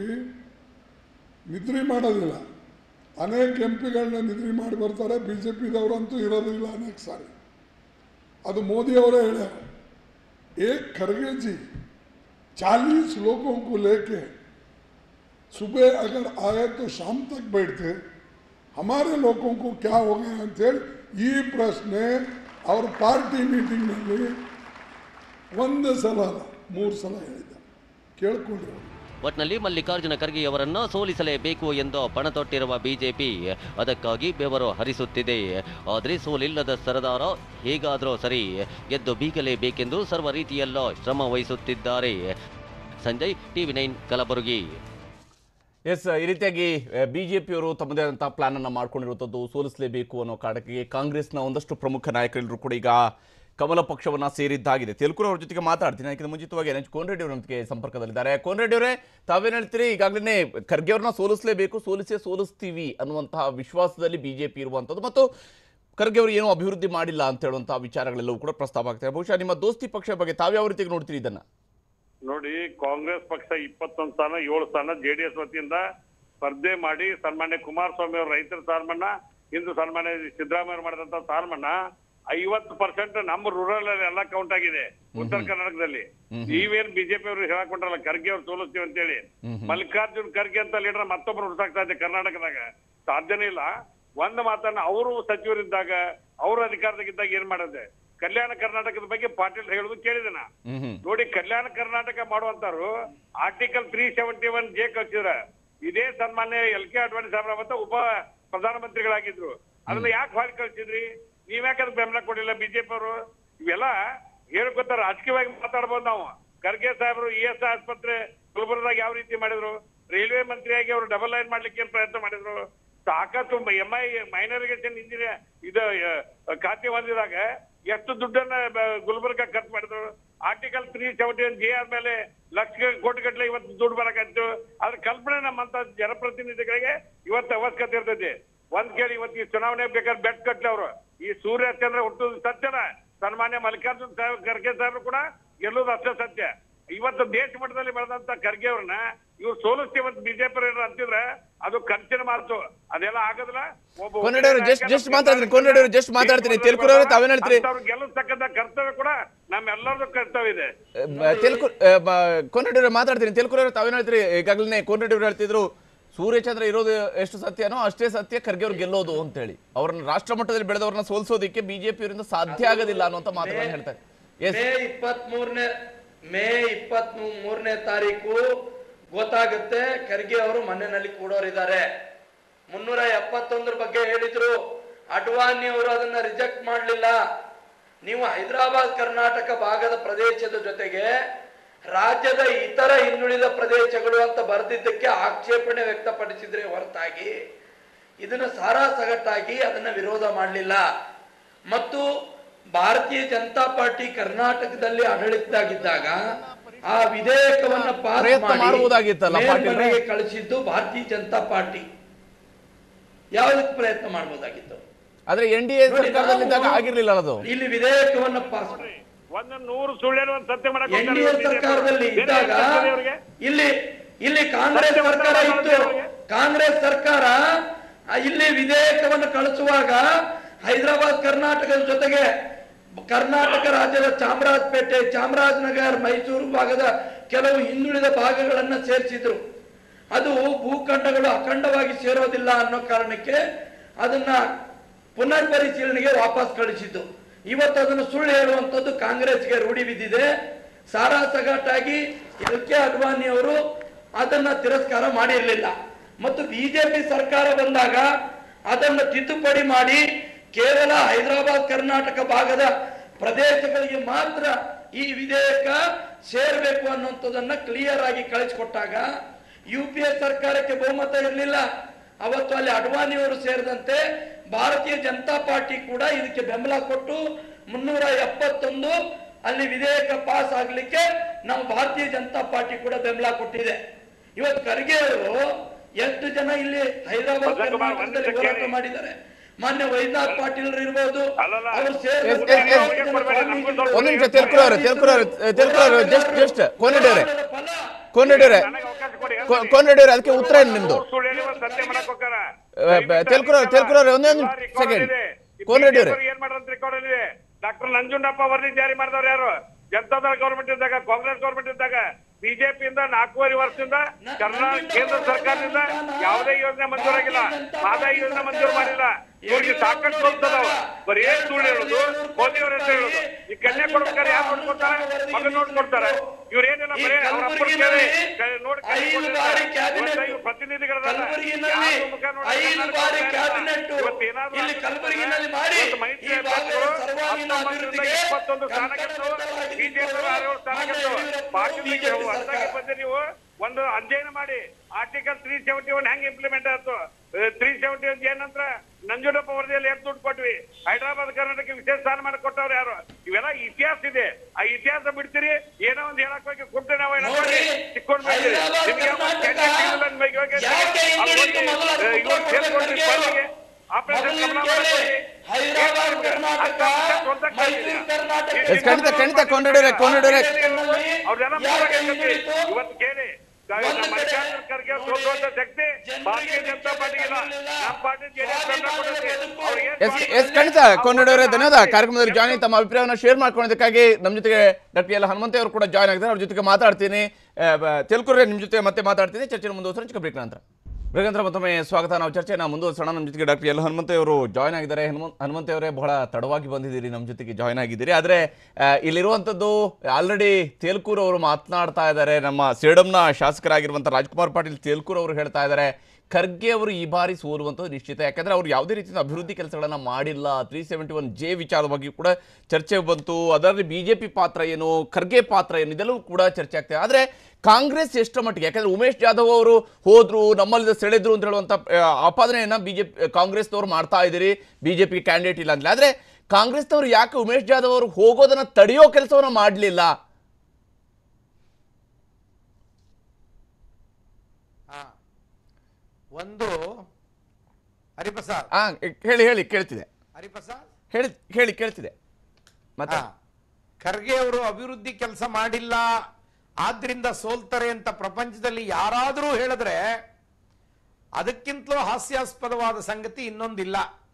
ನಿದ್ರೆ ಮಾಡೋದಿಲ್ಲ ಅನೇಕ ಎಂ ಪಿಗಳನ್ನ ನಿದ್ರೆ ಮಾಡಿ ಬರ್ತಾರೆ ಬಿ ಜೆ ಪಿದವರಂತೂ ಇರೋದಿಲ್ಲ ಅನೇಕ ಸಾರಿ ಅದು ಮೋದಿಯವರೇ ಹೇಳ್ಯಾರ एक खरगे जी चालीस लोगों को लेके सुबह अगर आए तो शाम तक बैठते हमारे लोगों को क्या हो गया ಅಂತೇಳಿ ಈ ಪ್ರಶ್ನೆ ಅವ್ರ ಪಾರ್ಟಿ ಮೀಟಿಂಗ್ನಲ್ಲಿ ಒಂದು ಸಲ ಅಲ್ಲ ಮೂರು ಸಲ ಹೇಳಿದ್ದ ಕೇಳ್ಕೊಂಡ್ರು ಒಟ್ನಲ್ಲಿ ಮಲ್ಲಿಕಾರ್ಜುನ ಖರ್ಗೆ ಅವರನ್ನ ಸೋಲಿಸಲೇಬೇಕು ಎಂದು ಪಣತೊಟ್ಟಿರುವ ಬಿಜೆಪಿ ಅದಕ್ಕಾಗಿ ಬೆವರು ಹರಿಸುತ್ತಿದೆ ಆದರೆ ಸೋಲಿಲ್ಲದ ಸರದಾರ ಹೇಗಾದರೂ ಸರಿ ಗೆದ್ದು ಬೀಗಲೇಬೇಕೆಂದು ಸರ್ವ ರೀತಿಯಲ್ಲೂ ಶ್ರಮ ವಹಿಸುತ್ತಿದ್ದಾರೆ Sanjay TV nine Kalaburagi yes ಈ ರೀತಿಯಾಗಿ ಬಿಜೆಪಿಯವರು ತಮ್ಮದೇ ಆದಂತಹ ಪ್ಲಾನ್ ಅನ್ನ ಮಾಡ್ಕೊಂಡಿರುವಂಥದ್ದು ಸೋಲಿಸಲೇಬೇಕು ಅನ್ನೋ ಕಾರಣಕ್ಕೆ ಕಾಂಗ್ರೆಸ್ನ ಒಂದಷ್ಟು ಪ್ರಮುಖ ನಾಯಕರೆಲ್ಲರೂ ಕೂಡ ಈಗ ಕಮಲ ಪಕ್ಷವನ್ನ ಸೇರಿದ್ದಾಗಿದೆ ತೆಲುಗು ಅವ್ರ ಜೊತೆಗೆ ಮಾತಾಡ್ತೀನಿ ಅದಕ್ಕಿಂತ ಮುಂಚಿತವಾಗಿ ಎನ್ ಎಚ್ ಕೋನ್ರೆಡ್ಡಿ ಅವರ ಜೊತೆಗೆ ಸಂಪರ್ಕದಲ್ಲಿದ್ದಾರೆ ಕೋನ್ರೆಡ್ಡಿ ಅವರೇ ತಾವೇನು ಹೇಳ್ತೀರಿ ಈಗಾಗಲೇ ಖರ್ಗೆ ಅವ್ರನ್ನ ಸೋಲಿಸಲೇಬೇಕು ಸೋಲಿಸೇ ಸೋಲಿಸ್ತೀವಿ ಅನ್ನುವಂತಹ ವಿಶ್ವಾಸದಲ್ಲಿ ಬಿಜೆಪಿ ಇರುವಂಥದ್ದು ಮತ್ತು ಖರ್ಗೆ ಅವರು ಏನೂ ಅಭಿವೃದ್ಧಿ ಮಾಡಿಲ್ಲ ಅಂತ ಹೇಳುವಂತಹ ವಿಚಾರಗಳೆಲ್ಲವೂ ಕೂಡ ಪ್ರಸ್ತಾಪ ಆಗ್ತದೆ ಬಹುಶಃ ನಿಮ್ಮ ದೋಸ್ತಿ ಪಕ್ಷ ಬಗ್ಗೆ ತಾವ್ಯಾವ ರೀತಿಗೆ ನೋಡ್ತೀರಿ ಇದನ್ನ ನೋಡಿ ಕಾಂಗ್ರೆಸ್ ಪಕ್ಷ ಇಪ್ಪತ್ತೊಂದು ಸ್ಥಾನ ಏಳು ಸ್ಥಾನ ಜೆಡಿಎಸ್ ವತಿಯಿಂದ ಸ್ಪರ್ಧೆ ಮಾಡಿ ಸನ್ಮಾನ್ಯ ಕುಮಾರಸ್ವಾಮಿ ಅವರು ರೈತರ ಸಾಲಮನ್ನ ಇಂದು ಸನ್ಮಾನ್ಯ ಸಿದ್ದರಾಮಯ್ಯ ಮಾಡಿದಂತ ಸಾಲಮನ್ನ ಐವತ್ತು ಪರ್ಸೆಂಟ್ ನಮ್ಮ ರೂರಲ್ ಅಲ್ಲಿ ಎಲ್ಲ ಕೌಂಟ್ ಆಗಿದೆ ಉತ್ತರ ಕರ್ನಾಟಕದಲ್ಲಿ ನೀವೇನ್ ಬಿಜೆಪಿ ಅವರು ಹೇಳಕೊಂಡ್ರಲ್ಲ ಖರ್ಗೆ ಅವ್ರು ಸೋಲಿಸ್ತೀವಿ ಅಂತೇಳಿ ಮಲ್ಲಿಕಾರ್ಜುನ್ ಖರ್ಗೆ ಅಂತ ಲೀಡರ್ ಮತ್ತೊಬ್ರು ಹುಡ್ಸಾಕ್ತಾ ಇದೆ ಕರ್ನಾಟಕದಾಗ ಸಾಧ್ಯನೇ ಇಲ್ಲ ಒಂದು ಮಾತನ್ನ ಅವರು ಸಚಿವರಿದ್ದಾಗ ಅವರು ಅಧಿಕಾರದಾಗಿದ್ದಾಗ ಏನ್ ಮಾಡಿದೆ ಕಲ್ಯಾಣ ಕರ್ನಾಟಕದ ಬಗ್ಗೆ ಪಾಟೀಲ್ ಹೇಳುದು ಕೇಳಿದೆ ನಾ ನೋಡಿ ಕಲ್ಯಾಣ ಕರ್ನಾಟಕ ಮಾಡುವಂತಾರು article three seventy one J ಕಳ್ಸಿದ್ರ ಇದೇ ಸನ್ಮಾನ್ಯ ಎಲ್ ಕೆ ಅಡ್ವಾಣಿ ಸಾಹೇಬ್ರ ಅವತ್ತ ಉಪ ಪ್ರಧಾನಮಂತ್ರಿಗಳಾಗಿದ್ರು ಅದನ್ನ ಯಾಕೆ ಹೊರಗೆ ಕಳ್ಸಿದ್ರಿ ನೀವ್ಯಾಕೆ ಅದಕ್ಕೆ ಬೆಂಬಲ ಕೊಡಿಲ್ಲ ಬಿಜೆಪಿ ಅವರು ಇವೆಲ್ಲ ಹೇಳ್ಕೊತ ರಾಜಕೀಯವಾಗಿ ಮಾತಾಡ್ಬೋದು ನಾವು ಖರ್ಗೆ ಸಾಹೇಬರು ಇ ಎಸ್ ಆಸ್ಪತ್ರೆ ಗುಲ್ಬರ್ಗದಾಗ ಯಾವ ರೀತಿ ಮಾಡಿದ್ರು ರೈಲ್ವೆ ಮಂತ್ರಿಯಾಗಿ ಅವರು ಡಬಲ್ ಲೈನ್ ಮಾಡ್ಲಿಕ್ಕೆ ಏನ್ ಪ್ರಯತ್ನ ಮಾಡಿದ್ರು ಸಾಕಷ್ಟು ಎಂ ಐ ಮೈನರಿಗೇಷನ್ ಇಂಜಿನಿಯರ್ ಇದು ಆ, ಖಾತೆ ಹೊಂದಿದಾಗ ಎಷ್ಟು ದುಡ್ಡನ್ನ ಬ- ಗುಲ್ಬರ್ಗ ಖರ್ಚು ಮಾಡಿದ್ರು article three seventy one J ಆದ್ಮೇಲೆ ಲಕ್ಷ ಕೋಟಿ ಗಟ್ಟಲೆ ಇವತ್ತು ದುಡ್ಡು ಬರಕಾಯ್ತು ಅದ್ರ ಕಲ್ಪನೆ ನಮ್ಮಂತ ಜನಪ್ರತಿನಿಧಿಗಳಿಗೆ ಇವತ್ತು ಅವಶ್ಯಕತೆ ಇರ್ತೈತಿ ಒಂದ್ ಕೇಳಿ ಇವತ್ತು ಈ ಚುನಾವಣೆ ಬೇಕಾದ್ರೆ ಬೆಟ್ ಕಟ್ಲಿ ಅವರು ಈ ಸೂರ್ಯ ಚಂದ್ರ ಹುಟ್ಟುದು ಸತ್ಯನ ಸನ್ಮಾನ್ಯ ಮಲ್ಲಿಕಾರ್ಜುನ್ ಸಾಹೇಬ್ ಖರ್ಗೆ ಸಾಹೇಬ್ರು ಕೂಡ ಗೆಲ್ಲುವುದು ಅಷ್ಟೇ ಸತ್ಯ ಇವತ್ತು ದೇಶ ಮಟ್ಟದಲ್ಲಿ ಬೆಳೆದಂತ ಖರ್ಗೆ ಅವ್ರನ್ನ ಇವ್ರು ಸೋಲಿಸ್ತೀವಂತ ಬಿಜೆಪಿ ಅಂತಿದ್ರೆ ಅದು ಖರ್ಚಿನ ಮಾತು ಅದೆಲ್ಲ ಆಗೋದಿಲ್ಲ ಒಬ್ಬ ಕೊನೆಡೆ ಅವರು just- just ಮಾತಾಡ್ತೀನಿ, ಕೊನೆಡೆ ಅವರು just ಮಾತಾಡ್ತೀನಿ. ತೆಲುಗು ಅವ್ರೆ ತಾವೇನ್ ಹೇಳ್ತೀರಿ? ಅವ್ರು ಗೆಲ್ಲಿಸ್ತಕ್ಕಂಥ ಕರ್ತವ್ಯ ಕೂಡ ನಮ್ಮೆಲ್ಲರದು ಕರ್ತವ್ಯ ಇದೆ ತೆಲುಗು ಕೋನರೆಡ್ಡಿ ಮಾತಾಡ್ತೀನಿ ತೆಲುಗು ತಾವೇನು ಹೇಳ್ತೀರಿ ಈಗಾಗಲೇ ಕೋನರೆಡ್ಡಿ ಅವರು ಹೇಳ್ತಿದ್ರು ಸೂರ್ಯಚಂದ್ರ ಇರೋದು ಎಷ್ಟು ಸತ್ಯನೋ ಅಷ್ಟೇ ಸತ್ಯ ಖರ್ಗೆ ಅವ್ರು ಗೆಲ್ಲೋದು ಅಂತ ಹೇಳಿ ಅವ್ರನ್ನ ರಾಷ್ಟ್ರ ಮಟ್ಟದಲ್ಲಿ ಬೆಳೆದವ್ರನ್ನ ಸೋಲಿಸೋದಕ್ಕೆ ಬಿಜೆಪಿ ಅವರಿಂದ ಸಾಧ್ಯ ಆಗೋದಿಲ್ಲ ಅನ್ನುವಂತ ಮಾತುಗಳನ್ನ ಹೇಳ್ತಾರೆ ಎಸ್ ಮೇ ಇಪ್ಪತ್ತ್ ಮೂರನೇ ಮೇ ಇಪ್ಪತ್ತ್ ಮೂರನೇ ತಾರೀಕು ಗೊತ್ತಾಗುತ್ತೆ ಖರ್ಗೆ ಅವರು ಮನೆಯಲ್ಲಿ ಕೂಡೋರಿದ್ದಾರೆ ಮುನ್ನೂರ ಎಪ್ಪತ್ತೊಂದರ ಬಗ್ಗೆ ಹೇಳಿದ್ರು ಅಡ್ವಾಣಿ ಅವರು ಅದನ್ನ ರಿಜೆಕ್ಟ್ ಮಾಡಲಿಲ್ಲ ನೀವು ಹೈದರಾಬಾದ್ ಕರ್ನಾಟಕ ಭಾಗದ ಪ್ರದೇಶದ ಜೊತೆಗೆ ರಾಜ್ಯದ ಇತರ ಹಿಂದುಳಿದ ಪ್ರದೇಶಗಳು ಅಂತ ಬರೆದಿದ್ದಕ್ಕೆ ಆಕ್ಷೇಪಣೆ ವ್ಯಕ್ತಪಡಿಸಿದ್ರೆ ಹೊರತಾಗಿ ಇದನ್ನ ಸಾರಾಸಗಟ್ಟಾಗಿ ಅದನ್ನ ವಿರೋಧ ಮಾಡಲಿಲ್ಲ ಮತ್ತು ಭಾರತೀಯ ಜನತಾ ಪಾರ್ಟಿ ಕರ್ನಾಟಕದಲ್ಲಿ ಆಡಳಿತದಾಗಿದ್ದಾಗ ಆ ವಿಧೇಯಕವನ್ನ ಪಾಸ್ ಪ್ರಯತ್ನ ಮಾಡಿ ಮಾಡ್ಬೋದಾಗಿತ್ತಲ್ಲ ಪಾಟೀಲ್ರೆ? ಮೇಲ್ಮನೆಗೆ ಕಳಿಸಿದ್ದು ಭಾರತೀಯ ಜನತಾ ಪಾರ್ಟಿ ಯಾವುದಕ್ಕೆ ಪ್ರಯತ್ನ ಮಾಡಬಹುದಾಗಿತ್ತು ಆದ್ರೆ ಎನ್ ಡಿ ಎ ನೋಡಿ, ಸರ್ಕಾರದಲ್ಲಿದ್ದಾಗ ನಾವು ಆಗಿರ್ಲಿಲ್ಲ ಅದು ಇಲ್ಲಿ ವಿಧೇಯಕವನ್ನ ಪಾಸ್ ಮಾಡಿ ಒಂದು ನೂರು ಸುಳ್ಳು ಒಂದು ಸತ್ಯ ಮಾಡಕ್ ಎನ್ ಡಿ ಎ ಹೋಗ್ತಾರೆ ಸರ್ಕಾರದಲ್ಲಿ ಬೇರೆ ಇದ್ದಾಗ ಏನ್ ಸಿಗ್ತದೆ ಅವ್ರಿಗೆ? ಇಲ್ಲಿ ಇಲ್ಲಿ ಕಾಂಗ್ರೆಸ್ ಸತ್ಯವನ್ನ ಸರ್ಕಾರ ಮಾಡೋದು ಇತ್ತು ಅವ್ರಿಗೆ? ಕಾಂಗ್ರೆಸ್ ಸರ್ಕಾರ ಆ, ಇಲ್ಲಿ ವಿಧೇಯಕವನ್ನು ಕಳಿಸುವಾಗ ಹೈದರಾಬಾದ್ ಕರ್ನಾಟಕದ ಜೊತೆಗೆ ಕರ್ನಾಟಕ ರಾಜ್ಯದ ಚಾಮರಾಜಪೇಟೆ ಚಾಮರಾಜನಗರ್ ಮೈಸೂರು ಭಾಗದ ಕೆಲವು ಹಿಂದುಳಿದ ಭಾಗಗಳನ್ನ ಸೇರಿಸಿದ್ರು ಅದು ಭೂಖಂಡಗಳು ಅಖಂಡವಾಗಿ ಸೇರೋದಿಲ್ಲ ಅನ್ನೋ ಕಾರಣಕ್ಕೆ ಅದನ್ನ ಪುನರ್ ಪರಿಶೀಲನೆಗೆ ವಾಪಸ್ ಕಳಿಸಿದ್ದು ಇವತ್ತು ಅದನ್ನು ಸುಳ್ಳು ಹೇಳುವಂಥದ್ದು ಕಾಂಗ್ರೆಸ್ಗೆ ರೂಢಿ ಬಿದ್ದಿದೆ ಸಾರಾ ಸಗಟಾಗಿ ಎಲ್ ಕೆ ಅಡ್ವಾಣಿ ಅವರು ಅದನ್ನ ತಿರಸ್ಕಾರ ಮಾಡಿರಲಿಲ್ಲ ಮತ್ತು ಬಿಜೆಪಿ ಸರ್ಕಾರ ಬಂದಾಗ ಅದನ್ನು ತಿದ್ದುಪಡಿ ಮಾಡಿ ಕೇವಲ ಹೈದರಾಬಾದ್ ಕರ್ನಾಟಕ ಭಾಗದ ಪ್ರದೇಶಗಳಿಗೆ ಮಾತ್ರ ಈ ವಿಧೇಯಕ ಸೇರಬೇಕು ಅನ್ನುವಂಥದ್ದನ್ನ ಕ್ಲಿಯರ್ ಆಗಿ ಕಳಿಸಿಕೊಟ್ಟಾಗ ಯು ಪಿ ಎ ಸರ್ಕಾರಕ್ಕೆ ಬಹುಮತ ಇರಲಿಲ್ಲ ಅವತ್ತು ಅಲ್ಲಿ ಅಡ್ವಾಣಿಯವರು ಸೇರಿದಂತೆ ಭಾರತೀಯ ಜನತಾ ಪಾರ್ಟಿ ಕೂಡ ಇದಕ್ಕೆ ಬೆಂಬಲ ಕೊಟ್ಟು ಮುನ್ನೂರ ಎಪ್ಪತ್ತೊಂದು ಅಲ್ಲಿ ವಿಧೇಯಕ ಪಾಸ್ ಆಗ್ಲಿಕ್ಕೆ ನಾವು ಭಾರತೀಯ ಜನತಾ ಪಾರ್ಟಿ ಕೂಡ ಬೆಂಬಲ ಕೊಟ್ಟಿದೆ ಇವತ್ತು ಖರ್ಗೆ ಅವರು ಎಷ್ಟು ಜನ ಇಲ್ಲಿ ಹೈದರಾಬಾದ್ ಭದ್ರಕುಮಾರ್, ಕರ್ನಾಟಕದಲ್ಲಿ ಒಂದು ಹೋರಾಟ ಕೇಳಿ. ಮಾಡಿದ್ದಾರೆ ಮಾನ್ಯ ವೈದ್ಯನಾಥ್ ಪಾಟೀಲ್ ಇರ್ಬೋದು ಅಲ್ಲಲ್ಲ. ಅವರು ಎಸ್, ಎಸ್, ಎಸ್. ಸೇರಿದಂತೆ ಒಂದ್ ನಿಮಿಷ ತೆಲುಗು ಅವರೇ ತೆಲುಗು ಅವರೇ ತೆಲುಗು ಅವರೇ ಜಸ್ಟ್ ಜಸ್ಟ್ ಕೋನರೆಡ್ಡಿ ಅವರೇ ಕೋನರೆಡ್ಡಿ ಅವರೇ ನನಗೆ ಅವಕಾಶ ಕೊಡಿ ಕೋ- ಕೋನರೆಡ್ಡಿ ಅವರೇ ಅದಕ್ಕೆ ಉತ್ತರ ಏನು ನಿಮ್ದು ನೂರು ಸುಳ್ಳು ಹೇಳಿ ಒಂದು ಸತ್ಯ ಮಾಡಕ್ ಹೋಗ್ತಾರ ತೆಲುಗು ಅವರೇ ತೆಲುಗು ಅವರೇ ಒಂದೇ ಒಂದು ಸೆಕೆಂಡ್ ಕೋನರೆಡ್ಡಿ ಅವರೇ ಏನ್ ಮಾಡ್ರಂತ ರೆಕಾರ್ಡ್ ಇದೆ ಡಾಕ್ಟರ್ ನಂಜುಂಡಪ್ಪ ವರದಿ ಜಾರಿ ಮಾಡಿದವ್ರು ಯಾರು ಜನತಾದಳ ಗೌರ್ಮೆಂಟ್ ಇದ್ದಾಗ ಕಾಂಗ್ರೆಸ್ ಗೌರ್ಮೆಂಟ್ ಇದ್ದಾಗ ಬಿಜೆಪಿಯಿಂದ ನಾಲ್ಕೂವರೆ ವರ್ಷದಿಂದ ಕರ್ನಾಟಕ ಕೇಂದ್ರ ಸರ್ಕಾರದಿಂದ ಯಾವುದೇ ಯೋಜನೆ ಮಂಜೂರಾಗಿಲ್ಲ ಆದಾಯ ಯೋಜನೆ ಮಂಜೂರು ಮಾಡಿಲ್ಲ ಇವ್ರಿಗೆ ಸಾಕಷ್ಟು ಹೋಗ್ತದವ ಬರೀ ಏನ್ ಸುಳ್ಳು ಹೇಳುದು ಮೋದಿಯವ್ರ ಅಂತ ಹೇಳುದು ಈ ಕನ್ಯಾ ಕೊಡ್ಬೇಕಾದ್ರೆ ಯಾರು ನೋಡ್ಕೊಡ್ತಾರ ಮಗನ್ ನೋಡ್ಕೊಡ್ತಾರ ಇವ್ರೇನಿಲ್ಲ ಬರೀ ಅವ್ರ ಅಪ್ಪನ ಕೇಳಿ ಕ- ನೋಡಿ ಕೈ ಐದು ಕೊಟ್ಟಿರ್ತಾರೆ. ಬಾರಿ ಕ್ಯಾಬಿನೆಟ್ ಇವತ್ತು ಇವ್ರು ಪ್ರತಿನಿಧಿಗಳದಲ್ಲ ಕಲಬುರಗಿನಲ್ಲಿ ಯಾರು ಮುಖ ನೋಡಿ ಐದು ಕರ್ನಾಟಕ ಬಾರಿ ಸರ್ಕಾರ ಕ್ಯಾಬಿನೆಟ್ ಇವತ್ತು ಏನಾದ್ರು ಇಲ್ಲಿ ಆಗುತ್ತೆ ಕಲಬುರಗಿನಲ್ಲಿ ಮಾಡಿ ಇವತ್ತು ಮೈತ್ರಿ ಈ ಭಾಗದ ಅಭ್ಯರ್ಥಿಗಳು ಸರ್ವಾಂಗೀಣ ಹತ್ತೊಂಬತ್ತರಿಂದ ಅಭಿವೃದ್ಧಿಗೆ ಇಪ್ಪತ್ತೊಂದು ಸ್ಥಾನ ಗೆದ್ದು ಬಿಜೆಪಿ ಆರೇಳು ಸ್ಥಾನ ಗೆದ್ದು ಪಾರ್ಟಿ ನೀವು ಹೊಸದಾಗಿ ಬಂದೆ ನೀವು ಒಂದು ಅಧ್ಯಯನ ಮಾಡಿ ಆರ್ಟಿಕಲ್ ತ್ರೀ ಸೆವೆಂಟಿ ಒನ್ ಹೆಂಗ್ ಇಂಪ್ಲಿಮೆಂಟ್ ಆಯ್ತು ತ್ರೀ ಸೆವೆಂಟಿ ಒನ್ ಏನಂತ್ರ ನಂಜುಂಡಪ್ಪ ವರದಿಯಲ್ಲಿ ಎಷ್ಟು ದುಡ್ಡು ಕೊಟ್ವಿ ಹೈದರಾಬಾದ್ ಕರ್ನಾಟಕ ವಿಶೇಷ ಸ್ಥಾನಮಾನ ಕೊಟ್ಟವ್ರು ಯಾರು ಇವೆಲ್ಲ ಇತಿಹಾಸ ಇದೆ ಆ ಇತಿಹಾಸ ಬಿಡ್ತೀರಿ ಏನೋ ಒಂದು ಹೇಳಕ್ ಹೋಗಿ ಕುಂಟೆ ನಾವು ಏನೋ ಮಾಡಿ ಸಿಕ್ಕೊಂಡು ಬಿಡ್ತೀರಿ. ಹೈದರಾಬಾದ್ ನಿಮ್ಗೆ ಯಾವ ಕರ್ನಾಟಕ ಕ್ಯಾಂಡಿಡೇಟ್ ಇಲ್ಲ ಅಂದ್ ಮೇಲೆ ಇವಾಗ ಯಾಕೆ ಅಲ್ಲಿ ಹಿಂದುಳಿತು ಹೋಗಿ, ಮೊದಲು ಅಹ್, ಇವ್ರು ಕೊಟ್ಟು ಸೇರ್ಕೊಂಡ್ರಿ ಖರ್ಗೆ ಪಾಲಿಗೆ. ಆಪರೇಷನ್ ಮೊದಲು ಕಮಲ ಕೇಳಿ. ಮಾಡ್ಕೊಳ್ಳಿ. ಹೈದರಾಬಾದ್ ಕರ್ನಾಟಕ ಮೈತ್ರಿ ಕರ್ನಾಟಕ ಎಸ್ ಖಂಡಿತ ಖಂಡಿತ ಕೊಂಡೋಡಿರೆ ಕೊಂಡೋಡಿರೆ ಅವ್ರೆಲ್ಲ ಯಾಕೆ ಮುಂದೆ ಹಿಂದುಳಿತು? ಇವತ್ತು ಕೇಳಿ ನಮ್ಮ ಒಂದು ಕಡೆ ಮಲ್ಲಿಕಾರ್ಜುನ ಖರ್ಗೆ ಸೋಲುವಂತ ಶಕ್ತಿ ಭಾರತೀಯ ಜನತಾ ಪಾರ್ಟಿಗಿಲ್ಲ ನಮ್ಮ ಪಾರ್ಟಿ ಜೆಡಿಎಸ್ ಅವ್ರಿಗೆ ಎಸ್ ಎಸ್ ಖಂಡಿತ ಕೊಂಡೋಡಿಯವರೇ ಧನ್ಯವಾದ ಕಾರ್ಯಕ್ರಮದಲ್ಲಿ ಜಾಯ್ನ್ ಆಗಿ ತಮ್ಮ ಅಭಿಪ್ರಾಯವನ್ನು ಶೇರ್ ಮಾಡ್ಕೊಂಡಿದ್ದಕ್ಕಾಗಿ ನಮ್ಮ ಜೊತೆಗೆ ಡಾಕ್ಟರ್ ಎಲ್ ಹನುಮಂತ ಅವರು ಕೂಡ ಜಾಯ್ನ್ ಆಗಿದ್ದಾರೆ ಅವ್ರ ಜೊತೆಗೆ ಮಾತಾಡ್ತೀನಿ ತೆಲ್ಕುರ್ರೆ ನಿಮ್ಮ ಜೊತೆ ಮತ್ತೆ ಮಾತಾಡ್ತೀನಿ ಚರ್ಚೆ ಮುಂದುವರಿಸೋಣ ಚಿಕ್ಕ ಬ್ರೇಕ್ ನಂತರ ಬ್ರೇಕ್ ನಂತರ ಮತ್ತೊಮ್ಮೆ ಸ್ವಾಗತ ನಾವು ಚರ್ಚೆನ ಮುಂದುವರಿಸೋಣ ನಮ್ಮ ಜೊತೆಗೆ ಡಾಕ್ಟರ್ ಎಲ್ ಹನುಮಂತ ಅವರು ಜಾಯ್ನ್ ಆಗಿದ್ದಾರೆ ಹನುಮಂತ ಹನುಮಂತ ಅವರೇ ಬಹಳ ತಡವಾಗಿ ಬಂದಿದ್ದೀರಿ ನಮ್ಮ ಜೊತೆಗೆ ಜಾಯ್ನ್ ಆಗಿದ್ದೀರಿ ಆದರೆ ಇಲ್ಲಿರುವಂಥದ್ದು ಆಲ್ರೆಡಿ ತೇಲ್ಕೂರ್ ಅವರು ಮಾತನಾಡ್ತಾ ಇದ್ದಾರೆ ನಮ್ಮ ಸೇಡಂನ ಶಾಸಕರಾಗಿರುವಂಥ ರಾಜ್ಕುಮಾರ್ ಪಾಟೀಲ್ ತೇಲ್ಕೂರ್ ಅವರು ಹೇಳ್ತಾ ಇದ್ದಾರೆ ಖರ್ಗೆ ಅವರು ಈ ಬಾರಿ ಸೋಲುವಂಥದ್ದು ನಿಶ್ಚಿತ ಯಾಕಂದ್ರೆ ಅವರು ಯಾವುದೇ ರೀತಿಯ ಅಭಿವೃದ್ಧಿ ಕೆಲಸಗಳನ್ನ ಮಾಡಿಲ್ಲ ತ್ರೀ ಸೆವೆಂಟಿ ಒನ್ ಜೆ ವಿಚಾರವಾಗಿ ಕೂಡ ಚರ್ಚೆ ಬಂತು ಅದರಲ್ಲಿ ಬಿಜೆಪಿ ಪಾತ್ರ ಏನು ಖರ್ಗೆ ಪಾತ್ರ ಏನು ಇದೆಲ್ಲವೂ ಕೂಡ ಚರ್ಚೆ ಆಗ್ತದೆ ಆದರೆ ಕಾಂಗ್ರೆಸ್ ಎಷ್ಟರ ಮಟ್ಟಿಗೆ ಯಾಕಂದ್ರೆ ಉಮೇಶ್ ಜಾಧವ್ ಅವರು ಹೋದ್ರು ನಮ್ಮಲ್ಲಿ ಸೆಳೆದ್ರು ಅಂತ ಹೇಳುವಂಥ ಆ, ಆಪಾದನೆಯನ್ನ ಬಿಜೆಪಿ ಕಾಂಗ್ರೆಸ್ನವ್ರು ಮಾಡ್ತಾ ಇದ್ದೀರಿ ಬಿಜೆಪಿ ಕ್ಯಾಂಡಿಡೇಟ್ ಇಲ್ಲ ಅಂತ ಆದರೆ ಕಾಂಗ್ರೆಸ್ನವರು ಯಾಕೆ ಉಮೇಶ್ ಜಾಧವ್ ಅವರು ಹೋಗೋದನ್ನ ತಡೆಯೋ ಕೆಲಸವನ್ನ ಮಾಡಲಿಲ್ಲ ಒಂದು ಹರಿಪ್ರಸಾದ್ ಆ ಹೇಳಿ ಹೇಳಿ ಕೇಳ್ತಿದೆ ಹರಿಪ್ರಸಾದ್ ಹೇಳಿ ಹೇಳಿ ಕೇಳ್ತಿದೆ ಮತ್ತೆ ಹಾ. ಖರ್ಗೆ ಅವರು ಅಭಿವೃದ್ಧಿ ಕೆಲಸ ಮಾಡಿಲ್ಲ ಆದ್ರಿಂದ ಸೋಲ್ತಾರೆ ಅಂತ ಪ್ರಪಂಚದಲ್ಲಿ ಯಾರಾದರೂ ಹೇಳಿದ್ರೆ ಅದಕ್ಕಿಂತಲೂ ಹಾಸ್ಯಾಸ್ಪದವಾದ ಸಂಗತಿ ಇನ್ನೊಂದಿಲ್ಲ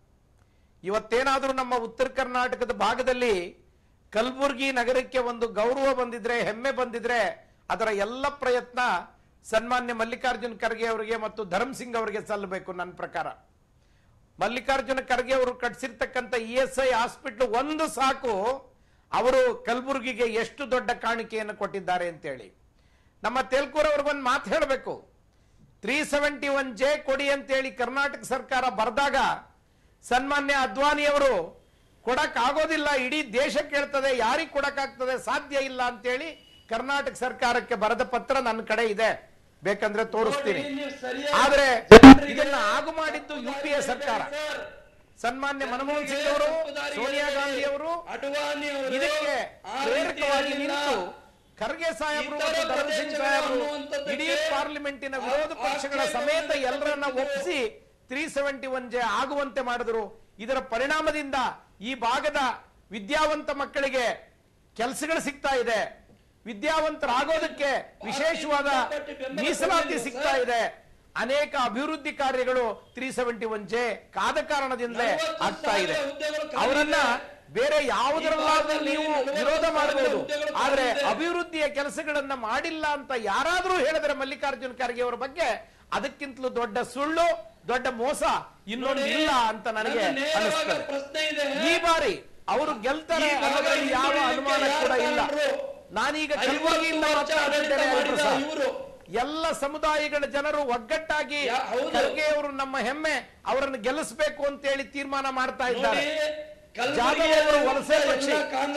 ಇವತ್ತೇನಾದರೂ ನಮ್ಮ ಉತ್ತರ ಕರ್ನಾಟಕದ ಭಾಗದಲ್ಲಿ ಕಲಬುರಗಿ ನಗರಕ್ಕೆ ಒಂದು ಗೌರವ ಬಂದಿದ್ರೆ ಹೆಮ್ಮೆ ಬಂದಿದ್ರೆ ಅದರ ಎಲ್ಲ ಪ್ರಯತ್ನ ಸನ್ಮಾನ್ಯ ಮಲ್ಲಿಕಾರ್ಜುನ್ ಖರ್ಗೆ ಅವರಿಗೆ ಮತ್ತು ಧರ್ಮ್ ಸಿಂಗ್ ಅವರಿಗೆ ಸಲ್ಲಬೇಕು ನನ್ನ ಪ್ರಕಾರ ಮಲ್ಲಿಕಾರ್ಜುನ ಖರ್ಗೆ ಅವರು ಕಟ್ಸಿರ್ತಕ್ಕಂಥ ಇ ಎಸ್ ಐ ಹಾಸ್ಪಿಟಲ್ ಒಂದು ಸಾಕು ಅವರು ಕಲಬುರಗಿಗೆ ಎಷ್ಟು ದೊಡ್ಡ ಕಾಣಿಕೆಯನ್ನು ಕೊಟ್ಟಿದ್ದಾರೆ ಅಂತೇಳಿ ನಮ್ಮ ತೇಲ್ಕೂರ್ ಅವ್ರಿಗೆ ಒಂದು ಮಾತು ಹೇಳಬೇಕು ತ್ರೀ ಸೆವೆಂಟಿ ಒನ್ ಜೆ ಕೊಡಿ ಅಂತೇಳಿ ಕರ್ನಾಟಕ ಸರ್ಕಾರ ಬರೆದಾಗ ಸನ್ಮಾನ್ಯ ಅದ್ವಾನಿ ಅವರು ಕೊಡಕ್ ಆಗೋದಿಲ್ಲ ಇಡೀ ದೇಶ ಕೇಳ್ತದೆ ಯಾರಿಗೆ ಕೊಡಕ್ಕಾಗ್ತದೆ ಸಾಧ್ಯ ಇಲ್ಲ ಅಂತೇಳಿ ಕರ್ನಾಟಕ ಸರ್ಕಾರಕ್ಕೆ ಬರೆದ ಪತ್ರ ನನ್ನ ಕಡೆ ಇದೆ ಬೇಕಂದ್ರೆ ತೋರಿಸ್ತೀನಿ ಆದ್ರೆ ಇದನ್ನ ಆಗು ಮಾಡಿದ್ದು ಯು ಪಿ ಎ ಸರ್ಕಾರ ಸನ್ಮಾನ್ಯ ಮನಮೋಹನ್ ಸಿಂಗ್ ಅವರು ಸೋನಿಯಾ ಗಾಂಧಿ ಅವರು ಅಡ್ವಾಣಿ ಅವರು ಇದಕ್ಕೆ ಪ್ರೇರಕವಾಗಿ ನಿಂತು ಖರ್ಗೆ ಸಾಹೇಬರು ಮತ್ತು ಧರ್ಮ್ ಸಿಂಗ್ ಸಾಹೇಬರು ಇಡೀ ಪಾರ್ಲಿಮೆಂಟಿನ ವಿರೋಧ ಪಕ್ಷಗಳ ಸಮೇತ ಎಲ್ಲರನ್ನ ಒಪ್ಪಿಸಿ ತ್ರೀ ಸೆವೆಂಟಿ ಒನ್ ಜೆ ಆಗುವಂತೆ ಮಾಡಿದ್ರು ಇದರ ಪರಿಣಾಮದಿಂದ ಈ ಭಾಗದ ವಿದ್ಯಾವಂತ ಮಕ್ಕಳಿಗೆ ಕೆಲಸಗಳು ಸಿಗ್ತಾ ಇದೆ ವಿದ್ಯಾವಂತರಾಗೋದಕ್ಕೆ ವಿಶೇಷವಾದ ಮೀಸಲಾತಿ ಸಿಗ್ತಾ ಇದೆ ಅನೇಕ ಅಭಿವೃದ್ಧಿ ಕಾರ್ಯಗಳು ತ್ರೀ ಸೆವೆಂಟಿ ಒನ್ ಜೆ ಕಾದ ಕಾರಣದಿಂದಲೇ ಆಗ್ತಾ ಇದೆ ಅವರನ್ನ ಬೇರೆ ಯಾವುದರಲ್ಲಾದ್ರೂ ನೀವು ವಿರೋಧ ಮಾಡಬಹುದು ಆದ್ರೆ ಅಭಿವೃದ್ಧಿಯ ಕೆಲಸಗಳನ್ನ ಮಾಡಿಲ್ಲ ಅಂತ ಯಾರಾದ್ರೂ ಹೇಳಿದ್ರೆ ಮಲ್ಲಿಕಾರ್ಜುನ್ ಖರ್ಗೆ ಅವರ ಬಗ್ಗೆ ಅದಕ್ಕಿಂತಲೂ ದೊಡ್ಡ ಸುಳ್ಳು ದೊಡ್ಡ ಮೋಸ ಇನ್ನೊಂದು ಇಲ್ಲ ಅಂತ ನನಗೆ ಅನಿಸ್ತದೆ ಈ ಬಾರಿ ಅವರು ಗೆಲ್ತಾರೆ ಅನ್ನೋದ್ರಲ್ಲಿ ಯಾವ ಅನುಮಾನ ಕೂಡ ಇಲ್ಲ ನಾನೀಗ ಕಲಬುರಗಿಯಿಂದ ಮಾತನಾಡ್ತಿದ್ದೇನೆ ಹರಿಪ್ರಸಾದ್. ಎಲ್ಲ ಸಮುದಾಯಗಳ ಜನರು ಒಗ್ಗಟ್ಟಾಗಿ ಖರ್ಗೆ ಅವರು ನಮ್ಮ ಹೆಮ್ಮೆ ಅವರನ್ನು ಗೆಲ್ಲಿಸಬೇಕು ಅಂತೇಳಿ ತೀರ್ಮಾನ ಮಾಡ್ತಾ ಇದ್ದಾರೆ ಜಾಧವ್ ಅವರು ವಲಸೆ ಪಕ್ಷಿ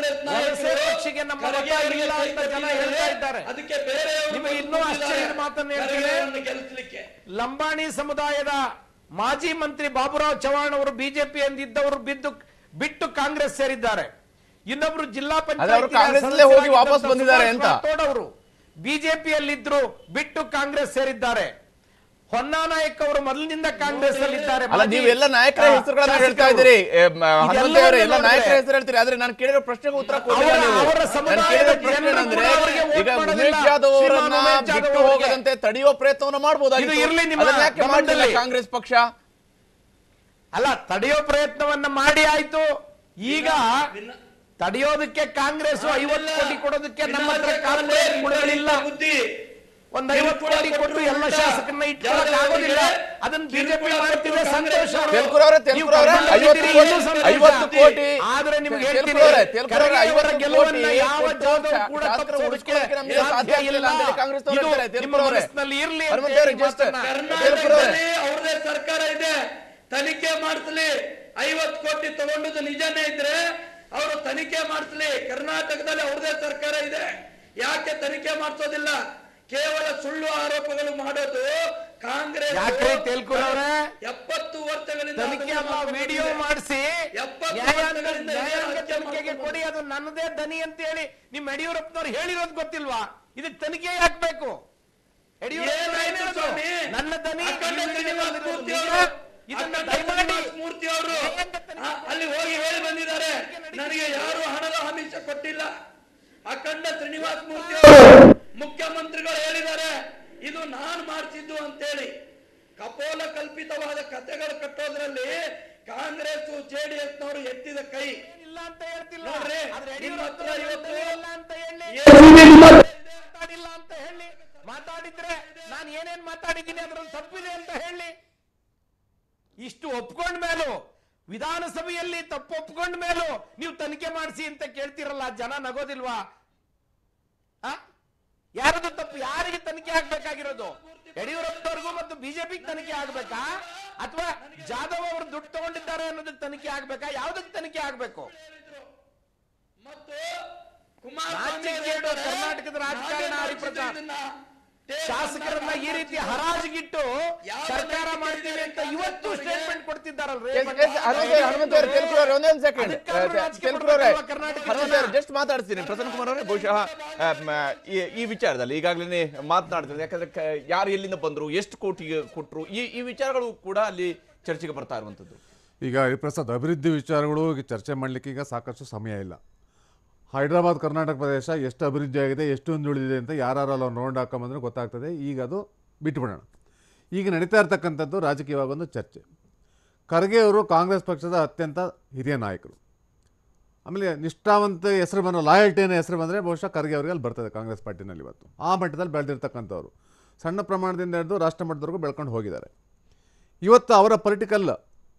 ವಲಸೆ ಪಕ್ಷಿಗೆ ನಮ್ಮ ಮತ ಇಲ್ಲ ಅಂತ ಜನ ಹೇಳ್ತಾ ಇದ್ದಾರೆ ಅದಕ್ಕೆ ಬೇರೆ ನಿಮಗೆ ಇನ್ನೂ ಆಶ್ಚರ್ಯದ ಮಾತನ್ನು ಹೇಳ್ತೀನಿ ಗೆಲ್ಲಿಸ್ಲಿಕ್ಕೆ ಲಂಬಾಣಿ ಸಮುದಾಯದ ಮಾಜಿ ಮಂತ್ರಿ ಬಾಬುರಾವ್ ಚವಾಣ್ ಅವರು ಬಿಜೆಪಿ ಎಂದಿದ್ದವರು ಬಿದ್ದು ಬಿಟ್ಟು ಕಾಂಗ್ರೆಸ್ ಸೇರಿದ್ದಾರೆ ಇನ್ನೊಬ್ರು ಜಿಲ್ಲಾ ಆದ್ರೆ ಅವರು ಕಾಂಗ್ರೆಸ್ನಲ್ಲೇ ಹೋಗಿ ವಾಪಸ್ ಬಂದಿದ್ದಾರೆ ಅಂತ. ಅವರು ಬಿಜೆಪಿಯಲ್ಲಿದ್ರು ಬಿಟ್ಟು ಕಾಂಗ್ರೆಸ್ ಸೇರಿದ್ದಾರೆ ಹೊನ್ನಾ ನಾಯಕ್ ಅವರು ಮೊದಲಿನಿಂದ ಕಾಂಗ್ರೆಸ್ ಅಲ್ಲಿದ್ದಾರೆ ಅಲ್ಲ ನೀವೆಲ್ಲ ನಾಯಕರ ಹೆಸರುಗಳನ್ನ ಹೇಳ್ತಾ ಇದ್ದೀರಿ ಏ, ಮ, ಹನುಮಂತ ಅವರೇ ಎಲ್ಲ ನಾಯಕರ ಹೆಸರು ಹೇಳ್ತೀರಿ ಆದ್ರೆ ನಾನು ಕೇಳಿರೋ ಪ್ರಶ್ನೆಗೆ ಉತ್ತರ ಕೊಟ್ಟಿಲ್ಲ ಅವರ- ನೀವು ಅವರ ನಾನು ಸಮುದಾಯದ ಕೇಳಿರೋ ಪ್ರಶ್ನೆ ಜನರು ಏನಂದ್ರೆ ಕೂಡ ಅವರಿಗೆ vote ಈಗ ಮಾಡೋದಿಲ್ಲ. ಉಮೇಶ್ ಜಾಧವ್ ಶ್ರೀಮಾನ್ ಅವರನ್ನ ಉಮೇಶ್ ಜಾಧವ್ ಬಿಟ್ಟು ಅವರಿಗೆ. ಹೋಗದಂತೆ ತಡೆಯುವ ಪ್ರಯತ್ನವನ್ನ ಮಾಡಬಹುದಾಗಿತ್ತು ಇದು ಇರ್ಲಿ ನಿಮ್ಮ ಅದನ್ನ ಯಾಕೆ ಮಾಡಲಿಲ್ಲ ಗಮನದಲ್ಲಿ. ಕಾಂಗ್ರೆಸ್ ಪಕ್ಷ ಅಲ್ಲ ತಡೆಯೋ ಪ್ರಯತ್ನವನ್ನ ಮಾಡಿ ಆಯ್ತು ಈಗ ತಡೆಯೋದಕ್ಕೆ ಕಾಂಗ್ರೆಸ್ ಐವತ್ತು ಕೋಟಿ ಕೊಡೋದಕ್ಕೆ ನಮ್ಮ ಹತ್ರ ಕಾಂಗ್ರೆಸ್ ಕೊಡಲಿಲ್ಲ ಒಂದ್ ಐವತ್ತು ಕೋಟಿ ಕೊಟ್ಟು ಎಲ್ಲ ಶಾಸಕರನ್ನ ಇಟ್ಕೊಳಕ್ ಆಗೋದಿಲ್ಲ ಅದನ್ನ ಬಿಜೆಪಿ ಮಾಡ್ತಿದೆ ಸಂತೋಷ ತೆಲ್ಕೂರ್ ಅವರೇ, ತೆಲ್ಕೂರ್ ಅವರೇ, ನೀವು ಐವತ್ತು ಕೋಟಿ- ಇನ್ನೂ ಸಂತೋಷ. ಐವತ್ತು ಕೋಟಿ ಆದ್ರೆ ನಿಮ್ಗೆ ತೆಲ್ಕೂರ್ ಹೇಳ್ತೀನಿ ಅವರೇ, ತೆಲ್ಕೂರ್ ಅವರೇ, ಖರ್ಗೆ ಅವರ ಐವತ್ತು ಗೆಲುವನ್ನ ಕೋಟಿ ಯಾವ ಕೊಟ್ಟು ಜಾಧವ್ ಕೂಡ ಶಾಸಕರು ತಪ್ಪಿಸೋದಕ್ಕೆ ಉಳಿಸ್ಕೊಳ್ಳೋಕೆ ನಮ್ಗೆ ಸಾಧ್ಯ ಸಾಧ್ಯ ಇಲ್ಲ ಇಲ್ಲ ಅಂತೇಳಿ ಕಾಂಗ್ರೆಸ್ ಅವರು ಇದು ಹೇಳ್ತಾರೆ. ನಿಮ್ಮ ತೆಲ್ಕೂರ್ ಅವರೇ. ಮನಸ್ಸಿನಲ್ಲಿ ಇರ್ಲಿ ಅಂತ ಹನುಮಂತ ಅವರೇ, ಹೇಳಿ just ಮಾತನ್ನ- ತೆಲ್ಕೂರ್ ಅವರೇ. ಕರ್ನಾಟಕದಲ್ಲಿ ಅವ್ರದೇ ಸರ್ಕಾರ ಇದೆ ತನಿಖೆ ಮಾಡಿಸ್ಲಿ ಐವತ್ತು ಕೋಟಿ ತಗೊಂಡದ್ದು ನಿಜನೇ ಇದ್ರೆ ಅವರು ತನಿಖೆ ಮಾಡಿಸ್ಲಿ ಕರ್ನಾಟಕದಲ್ಲಿ ಅವ್ರದೇ ಸರ್ಕಾರ ಇದೆ ಯಾಕೆ ತನಿಖೆ ಮಾಡಿಸೋದಿಲ್ಲ ಕೇವಲ ಸುಳ್ಳು ಆರೋಪಗಳು ಮಾಡೋದು ಕಾಂಗ್ರೆಸ್ ಯಾಕ್ರಿ ತೇಲ್ಕೂರ್ ಅವ್ರೆ? ಎಪ್ಪತ್ತು ವರ್ಷಗಳಿಂದ ತನಿಖೆ ಅದನ್ನ ಅಲ್ಲ ವಿಡಿಯೋ ಮಾಡ್ಕೊಂಡಿದೆ. ಮಾಡಿಸಿ ಎಪ್ಪತ್ತು ನ್ಯಾಯಾಂಗ ವರ್ಷಗಳಿಂದ ಇದೇ ನ್ಯಾಯಾಂಗ ಹತ್ಯೆ ತನಿಖೆಗೆ ಮಾಡ್ಕೊಂಡು ಕೊಡಿ ಅದು ನನ್ನದೇ ದನಿ ಅಂತ ಹೇಳಿ ನಿಮ್ ಯಡಿಯೂರಪ್ಪನವ್ರು ಹೇಳಿರೋದು ಗೊತ್ತಿಲ್ವಾ ಇದಕ್ಕೆ ತನಿಖೆ ಹಾಕ್ಬೇಕು ಯಡಿಯೂರಪ್ಪ ಏನ್ ಏನಾಯ್ತು ಹೇಳೋದು? ಸ್ವಾಮಿ? ನನ್ನ ದನಿ ಅಖಂಡ ಈ ಶ್ರೀನಿವಾಸ ವಿಡಿಯೋದಲ್ಲಿ ಮೂರ್ತಿ ನಿಜ. ಅವರು ಇದನ್ನ ಅಖಂಡ ದಯಮಾಡಿ ಶ್ರೀನಿವಾಸ ಮೂರ್ತಿ ಅವರು ಆ, ಅಲ್ಲಿ ಹೋಗಿ ಹೇಳಿ ಬಂದಿದ್ದಾರೆ ನನಗೆ ಯಾರು ಹಣದ ಆಮಿಷ ಕೊಟ್ಟಿಲ್ಲ ಅಖಂಡ ಶ್ರೀನಿವಾಸ ಮೂರ್ತಿ ಅವರು ಮುಖ್ಯಮಂತ್ರಿಗಳು ಹೇಳಿದ್ದಾರೆ ಇದು ನಾನು ಮಾಡಿಸಿದ್ದು ಅಂತೇಳಿ ಕಪೋಲ ಕಲ್ಪಿತವಾದ ಕಥೆಗಳು ಕಟ್ಟೋದ್ರಲ್ಲಿ ಕಾಂಗ್ರೆಸ್ ಜೆಡಿಎಸ್ ನವರು ಎತ್ತಿದ ಕೈ ಇಲ್ಲ ಅಂತ ಹೇಳ್ತಿಲ್ಲ ನೋಡ್ರಿ, ಆದ್ರೆ ನಿಮ್ಮ ಹತ್ರ ಯಡಿಯೂರಪ್ಪ ಇವತ್ತು ಇಲ್ಲ ಅಂತ ಹೇಳಿ ಏನು ಮಾತಾಡಿಲ್ಲ ಅಂತ ಹೇಳಿ ಮಾತಾಡಿದ್ರೆ ನಾನು ಏನೇನ್ ಮಾತಾಡಿದ್ದೀನಿ ಅದ್ರಲ್ಲಿ ತಪ್ಪಿದೆ ಅಂತ ಹೇಳಿ ಇಷ್ಟು ಒಪ್ಕೊಂಡ ಮೇಲೂ ವಿಧಾನಸಭೆಯಲ್ಲಿ ತಪ್ಪು ಒಪ್ಕೊಂಡ ಮೇಲೂ ನೀವು ತನಿಖೆ ಮಾಡಿಸಿ ಅಂತ ಕೇಳ್ತಿರಲ್ಲ ಜನ ನಗೋದಿಲ್ವಾ ಆ? ಯಾರದು ತಪ್ಪು ಯಾರಿಗೆ ತನಿಖೆ ಆಗ್ಬೇಕಾಗಿರೋದು ಯಡಿಯೂರಪ್ಪನವ್ರಿಗೂ ಮತ್ತು ಬಿಜೆಪಿಗೆ ತನಿಖೆ ಆಗ್ಬೇಕಾ ಅಥವಾ ಜಾಧವ್ ಅವರು ದುಡ್ಡು ತಗೊಂಡಿದ್ದಾರೆ ಅನ್ನೋದಕ್ಕೆ ತನಿಖೆ ಆಗ್ಬೇಕಾ ಯಾವ್ದಕ್ಕೆ ತನಿಖೆ ಆಗ್ಬೇಕು ಮತ್ತು ಕುಮಾರಸ್ವಾಮಿ ನಾಚಿಕೆಗೇಡು ಕರ್ನಾಟಕದ ರಾಜಕಾರಣ ಹರಿಪ್ರಸಾದ್ ಶಾಸಕರನ್ನ ಈ ರೀತಿ ಹರಾಜಿಗಿಟ್ಟು ಸರ್ಕಾರ ಮಾಡ್ತೀವಿ ಅಂತ ಇವತ್ತು ಸ್ಟೇಟ್ಮೆಂಟ್ ಕೊಡ್ತಿದ್ದಾರಲ್ರಿ ಹನುಮಂತವ್ರೆ ತೆಲುಗುರವ್ರೆ ಒಂದೇ ಒಂದು ಸೆಕೆಂಡ್ ಅದಕ್ಕಾದ್ರೂ ರಾಜಕೀಯ ತೆಲುಗುರವ್ರೆ ಮಾಡ್ಬೇಕಲ್ವಾ ಕರ್ನಾಟಕದ ಜನ? ಹನುಮಂತವ್ರೆ ಜಸ್ಟ್ ಮಾತಾಡ್ತೀನಿ ಪ್ರಸನ್ನ ಕುಮಾರ್ ಅವರೇ ಬಹುಶಃ ಆ, ಮ, ಈ- ಈ ವಿಚಾರದಲ್ಲಿ ಈಗಾಗಲೇ ಮಾತನಾಡ್ತಿದ್ದಾರೆ ಯಾಕಂದ್ರೆ ಕ- ಯಾರು ಎಲ್ಲಿಂದ ಬಂದ್ರು ಎಷ್ಟು ಕೋಟಿಗೆ ಕೊಟ್ರು ಈ ಈ ವಿಚಾರಗಳು ಕೂಡ ಅಲ್ಲಿ ಚರ್ಚೆಗೆ ಬರ್ತಾ ಇರುವಂತದ್ದು ಈಗ ಹರಿಪ್ರಸಾದ್ ಅಭಿವೃದ್ಧಿ ವಿಚಾರಗಳು ಈಗ ಚರ್ಚೆ ಮಾಡಲಿಕ್ಕೆ ಈಗ ಸಾಕಷ್ಟು ಸಮಯ ಇಲ್ಲ ಹೈದರಾಬಾದ್ ಕರ್ನಾಟಕ ಪ್ರದೇಶ ಎಷ್ಟು ಅಭಿವೃದ್ಧಿ ಆಗಿದೆ ಎಷ್ಟು ಹಿಂದುಳಿದಿದೆ ಅಂತ ಯಾರು ನಾವು ನೋಡಿ ಹಾಕೊಂಬಂದ್ರೆ ಗೊತ್ತಾಗ್ತದೆ ಈಗ ಅದು ಬಿಟ್ಬಿಡೋಣ ಈಗ ನಡೀತಾ ಇರ್ತಕ್ಕಂಥದ್ದು ರಾಜಕೀಯವಾಗಿ ಒಂದು ಚರ್ಚೆ ಖರ್ಗೆ ಅವರು ಕಾಂಗ್ರೆಸ್ ಪಕ್ಷದ ಅತ್ಯಂತ ಹಿರಿಯ ನಾಯಕರು ಆಮೇಲೆ ನಿಷ್ಠಾವಂತ ಹೆಸರು ಬಂದ ಲಾಯಲ್ಟಿನ ಹೆಸರು ಬಂದರೆ ಬಹುಶಃ ಖರ್ಗೆ ಅವರಿಗೆ ಅಲ್ಲಿ ಬರ್ತದೆ ಕಾಂಗ್ರೆಸ್ ಪಾರ್ಟಿನಲ್ಲಿ ಇವತ್ತು ಆ ಮಟ್ಟದಲ್ಲಿ ಬೆಳೆದಿರ್ತಕ್ಕಂಥವ್ರು ಸಣ್ಣ ಪ್ರಮಾಣದಿಂದ ಹಿಡಿದು ರಾಷ್ಟ್ರ ಮಟ್ಟದವರೆಗೂ ಬೆಳ್ಕೊಂಡು ಹೋಗಿದ್ದಾರೆ ಇವತ್ತು ಅವರ ಪೊಲಿಟಿಕಲ್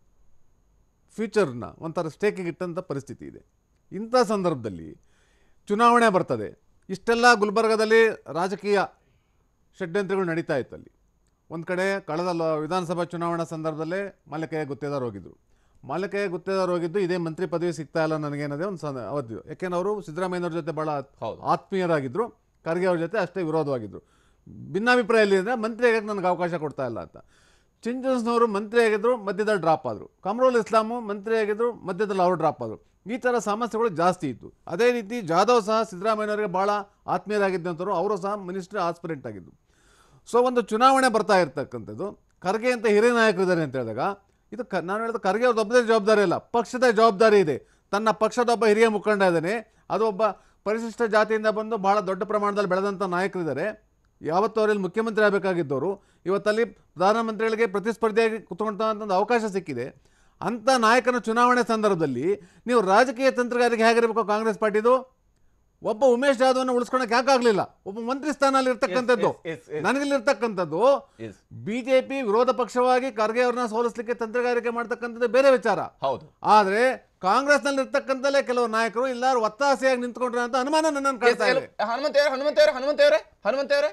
ಫ್ಯೂಚರ್ನ ಒಂಥರ ಸ್ಟೇಕಿಗೆ ಇಟ್ಟಂಥ ಪರಿಸ್ಥಿತಿ ಇದೆ ಇಂಥ ಸಂದರ್ಭದಲ್ಲಿ ಚುನಾವಣೆ ಬರ್ತದೆ ಇಷ್ಟೆಲ್ಲ ಗುಲ್ಬರ್ಗದಲ್ಲಿ ರಾಜಕೀಯ ಷಡ್ಯಂತ್ರಗಳು ನಡೀತಾ ಇತ್ತು ಅಲ್ಲಿ ಒಂದು ಕಡೆ ಕಳೆದ ಲ- ವಿಧಾನಸಭಾ ಚುನಾವಣಾ ಸಂದರ್ಭದಲ್ಲೇ ಮಾಲಕೆಯ ಗುತ್ತೇದಾರ್ ಹೋಗಿದ್ದರು ಮಾಲಕೆಯ ಗುತ್ತೇದಾರ್ ಹೋಗಿದ್ದು ಇದೇ ಮಂತ್ರಿ ಪದವಿ ಸಿಗ್ತಾ ಇಲ್ಲ ನನಗೇನದೇ ಒಂದು ಸಂದ ಅವಧಿ ಯಾಕೆಂದ್ರೆ ಅವರು ಸಿದ್ದರಾಮಯ್ಯನವ್ರ ಜೊತೆ ಭಾಳ ಆತ್ಮೀಯರಾಗಿದ್ದರು ಖರ್ಗೆ ಅವ್ರ ಜೊತೆ ಅಷ್ಟೇ ವಿರೋಧವಾಗಿದ್ದರು ಭಿನ್ನಾಭಿಪ್ರಾಯ ಎಲ್ಲಿ ಅಂದರೆ ಮಂತ್ರಿ ಆಗಕ್ಕೆ ನನಗೆ ಅವಕಾಶ ಕೊಡ್ತಾ ಇಲ್ಲ ಅಂತ ಚಿಂಚನ್ಸ್ನವರು ಮಂತ್ರಿ ಆಗಿದ್ರು ಮಧ್ಯದಲ್ಲಿ ಡ್ರಾಪ್ ಆದರು ಕಮರುಲ್ ಇಸ್ಲಾಮು ಮಂತ್ರಿ ಆಗಿದ್ರು ಮಧ್ಯದಲ್ಲಿ ಅವರು ಡ್ರಾಪ್ ಆದರು ಈ ಥರ ಸಮಸ್ಯೆಗಳು ಜಾಸ್ತಿ ಇತ್ತು ಅದೇ ರೀತಿ ಜಾಧವ್ ಸಹ ಸಿದ್ದರಾಮಯ್ಯನವರಿಗೆ ಭಾಳ ಆತ್ಮೀಯರಾಗಿದ್ದಂಥವ್ರು ಅವರು ಸಹ ಮಿನಿಸ್ಟ್ರಿ ಆಸ್ಪಿರೆಂಟ್ ಆಗಿದ್ದು ಸೊ ಒಂದು ಚುನಾವಣೆ ಬರ್ತಾ ಇರ್ತಕ್ಕಂಥದ್ದು ಖರ್ಗೆ ಅಂತ ಹಿರಿಯ ನಾಯಕರಿದ್ದಾರೆ ಅಂತ ಹೇಳಿದಾಗ ಇದು ಕ ನಾನು ಹೇಳಿದ ಖರ್ಗೆ ಅವ್ರದ್ದು ಒಬ್ಬದೇ ಜವಾಬ್ದಾರಿ ಇಲ್ಲ ಪಕ್ಷದ ಜವಾಬ್ದಾರಿ ಇದೆ ತನ್ನ ಪಕ್ಷದ ಒಬ್ಬ ಹಿರಿಯ ಮುಖಂಡ ಇದ್ದಾನೆ ಅದು ಒಬ್ಬ ಪರಿಶಿಷ್ಟ ಜಾತಿಯಿಂದ ಬಂದು ಭಾಳ ದೊಡ್ಡ ಪ್ರಮಾಣದಲ್ಲಿ ಬೆಳೆದಂಥ ನಾಯಕರಿದ್ದಾರೆ ಯಾವತ್ತೂ ಅವರಲ್ಲಿ ಮುಖ್ಯಮಂತ್ರಿ ಆಗಬೇಕಾಗಿದ್ದವರು ಇವತ್ತಲ್ಲಿ ಪ್ರಧಾನಮಂತ್ರಿಗಳಿಗೆ ಪ್ರತಿಸ್ಪರ್ಧಿಯಾಗಿ ಕುತ್ಕೊಂಡಂಥ ಒಂದು ಅವಕಾಶ ಸಿಕ್ಕಿದೆ ಅಂಥ ನಾಯಕನ ಚುನಾವಣೆ ಸಂದರ್ಭದಲ್ಲಿ ನೀವು ರಾಜಕೀಯ ತಂತ್ರಗಾರಿಕೆ ಹೇಗಿರಬೇಕು ಕಾಂಗ್ರೆಸ್ ಪಾರ್ಟಿದು ಒಬ್ಬ ಉಮೇಶ್ ಜಾಧವ್ನ ಉಳಿಸ್ಕೊಳಕ್ಕೆ ಯಾಕಾಗಲಿಲ್ಲ ಒಬ್ಬ ಮಂತ್ರಿ ಸ್ಥಾನದಲ್ಲಿ ಇರ್ತಕ್ಕಂಥದ್ದು Yes, yes, yes, yes. ನನಗಿಲ್ಲಿರ್ತಕ್ಕಂಥದ್ದು Yes. ಬಿಜೆಪಿ ವಿರೋಧ ಪಕ್ಷವಾಗಿ ಖರ್ಗೆ ಅವ್ರನ್ನ ಸೋಲಿಸಲಿಕ್ಕೆ ತಂತ್ರಗಾರಿಕೆ ಮಾಡ್ತಕ್ಕಂಥದ್ದು ಬೇರೆ ವಿಚಾರ ಹೌದು ಆದ್ರೆ ಕಾಂಗ್ರೆಸ್ನಲ್ಲಿ ಇರ್ತಕ್ಕಂಥಲ್ಲೇ ಕೆಲವು ನಾಯಕರು ಎಲ್ಲರೂ ಒತ್ತಾಸೆಯಾಗಿ ನಿಂತ್ಕೊಂಡ್ರೆ ಅಂತ ಅನುಮಾನ ನನ್ನನ್ನು ಕಾಡ್ತಾ ಇದೆ ಹನುಮಂತೇವ್ರೆ ಹನುಮಂತೇವ್ರೆ ಹನುಮಂತೇವ್ರೆ ಹನುಮಂತೇವ್ರೆ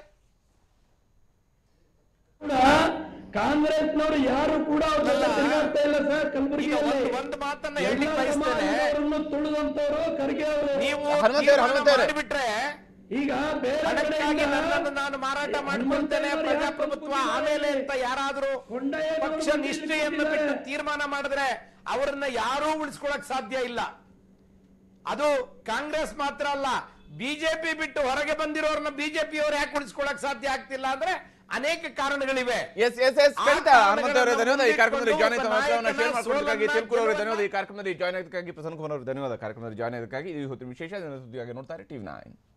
ಕಾಂಗ್ರೆಸ್ನವರು ಯಾರು ಕೂಡ ಅವ್ರ ಜೊತೆ ತಿರುಗಾಡ್ತಾ ಇಲ್ಲ ಸರ್ ಈಗ ಕಲಬುರಗಿಯಲ್ಲಿ ಒಂದು ಒಂದು ಮಾತನ್ನ ಹೇಳಿ ಬಯಸ್ತೇನೆ ಸಮಾಜದವರನ್ನು ತುಳಿದಂತವರು ಖರ್ಗೆ ಅವರು ನೀವು ಹನುಮಂತೇವ್ರೆ, ತೀರ್ಮಾನ ಹನುಮಂತೇವ್ರೆ. ಮಾಡಿಬಿಟ್ರೆ ಈಗ ಬೇರೆ ಹಣಕ್ಕಾಗಿ ಕಡೆಯಿಂದ ನನ್ನನ್ನು ನಾನು ಮಾರಾಟ ಮಾಡ್ಕೊಳ್ತೇನೆ ಪ್ರಜಾಪ್ರಭುತ್ವ ಆಮೇಲೆ ಅಂತ ಯಾರಾದ್ರೂ ಕೊಂಡಯ್ಯನವರು ಪಕ್ಷ ನಿಷ್ಠೆಯನ್ನು ಬಿಟ್ಟು ತೀರ್ಮಾನ ಮಾಡಿದ್ರೆ ಅವರನ್ನ ಯಾರೂ ಉಳಿಸ್ಕೊಳಕ್ ಸಾಧ್ಯ ಇಲ್ಲ ಅದು ಕಾಂಗ್ರೆಸ್ ಮಾತ್ರ ಅಲ್ಲ ಬಿಜೆಪಿ ಬಿಟ್ಟು ಹೊರಗೆ ಬಂದಿರೋರ್ನ ಬಿಜೆಪಿ ಅವ್ರು ಯಾಕೆ ಉಳಿಸ್ಕೊಳಕ್ ಸಾಧ್ಯ ಆಗ್ತಿಲ್ಲ ಅಂದ್ರೆ ಅನೇಕ ಕಾರಣಗಳಿವೆ ಎಸ್ ಎಸ್ ಎಸ್ ಆ ಖಂಡಿತ ಹನುಮಂತ ಅವರೇ ಧನ್ಯವಾದ ಈ ಕಾರ್ಯಕ್ರಮದಲ್ಲಿ ಜಾಯ್ನ್ ಆಯ್ತು ಒಬ್ಬ ಮಾತ್ರವನ್ನ ಶೇರ್ ನಾಯಕನ ಮಾಡ್ಕೊಳ್ಳೋದಕ್ಕಾಗಿ ಸೋಲನ್ನ ತಿಳ್ಕೊ ಅವರೇ ಗೆಲ್ಲೋದನ್ನ ಧನ್ಯವಾದ ಈ ಕಾರ್ಯಕ್ರಮದಲ್ಲಿ ಜಾಯ್ನ್ ಆಗೋದಕ್ಕಾಗಿ ಪ್ರಸನ್ನ ಕುಮಾರ್ ಅವರು ಧನ್ಯವಾದ ಕಾರ್ಯಕ್ರಮದಲ್ಲಿ ಜಾಯ್ನ್ ಆಗೋದಕ್ಕಾಗಿ ಈ ಹೊತ್ತಿನ ವಿಶೇಷ ಸುದ್ದಿಯಾಗಿ ನೋಡ್ತಾರೆ ಟಿವಿ ನೈನ್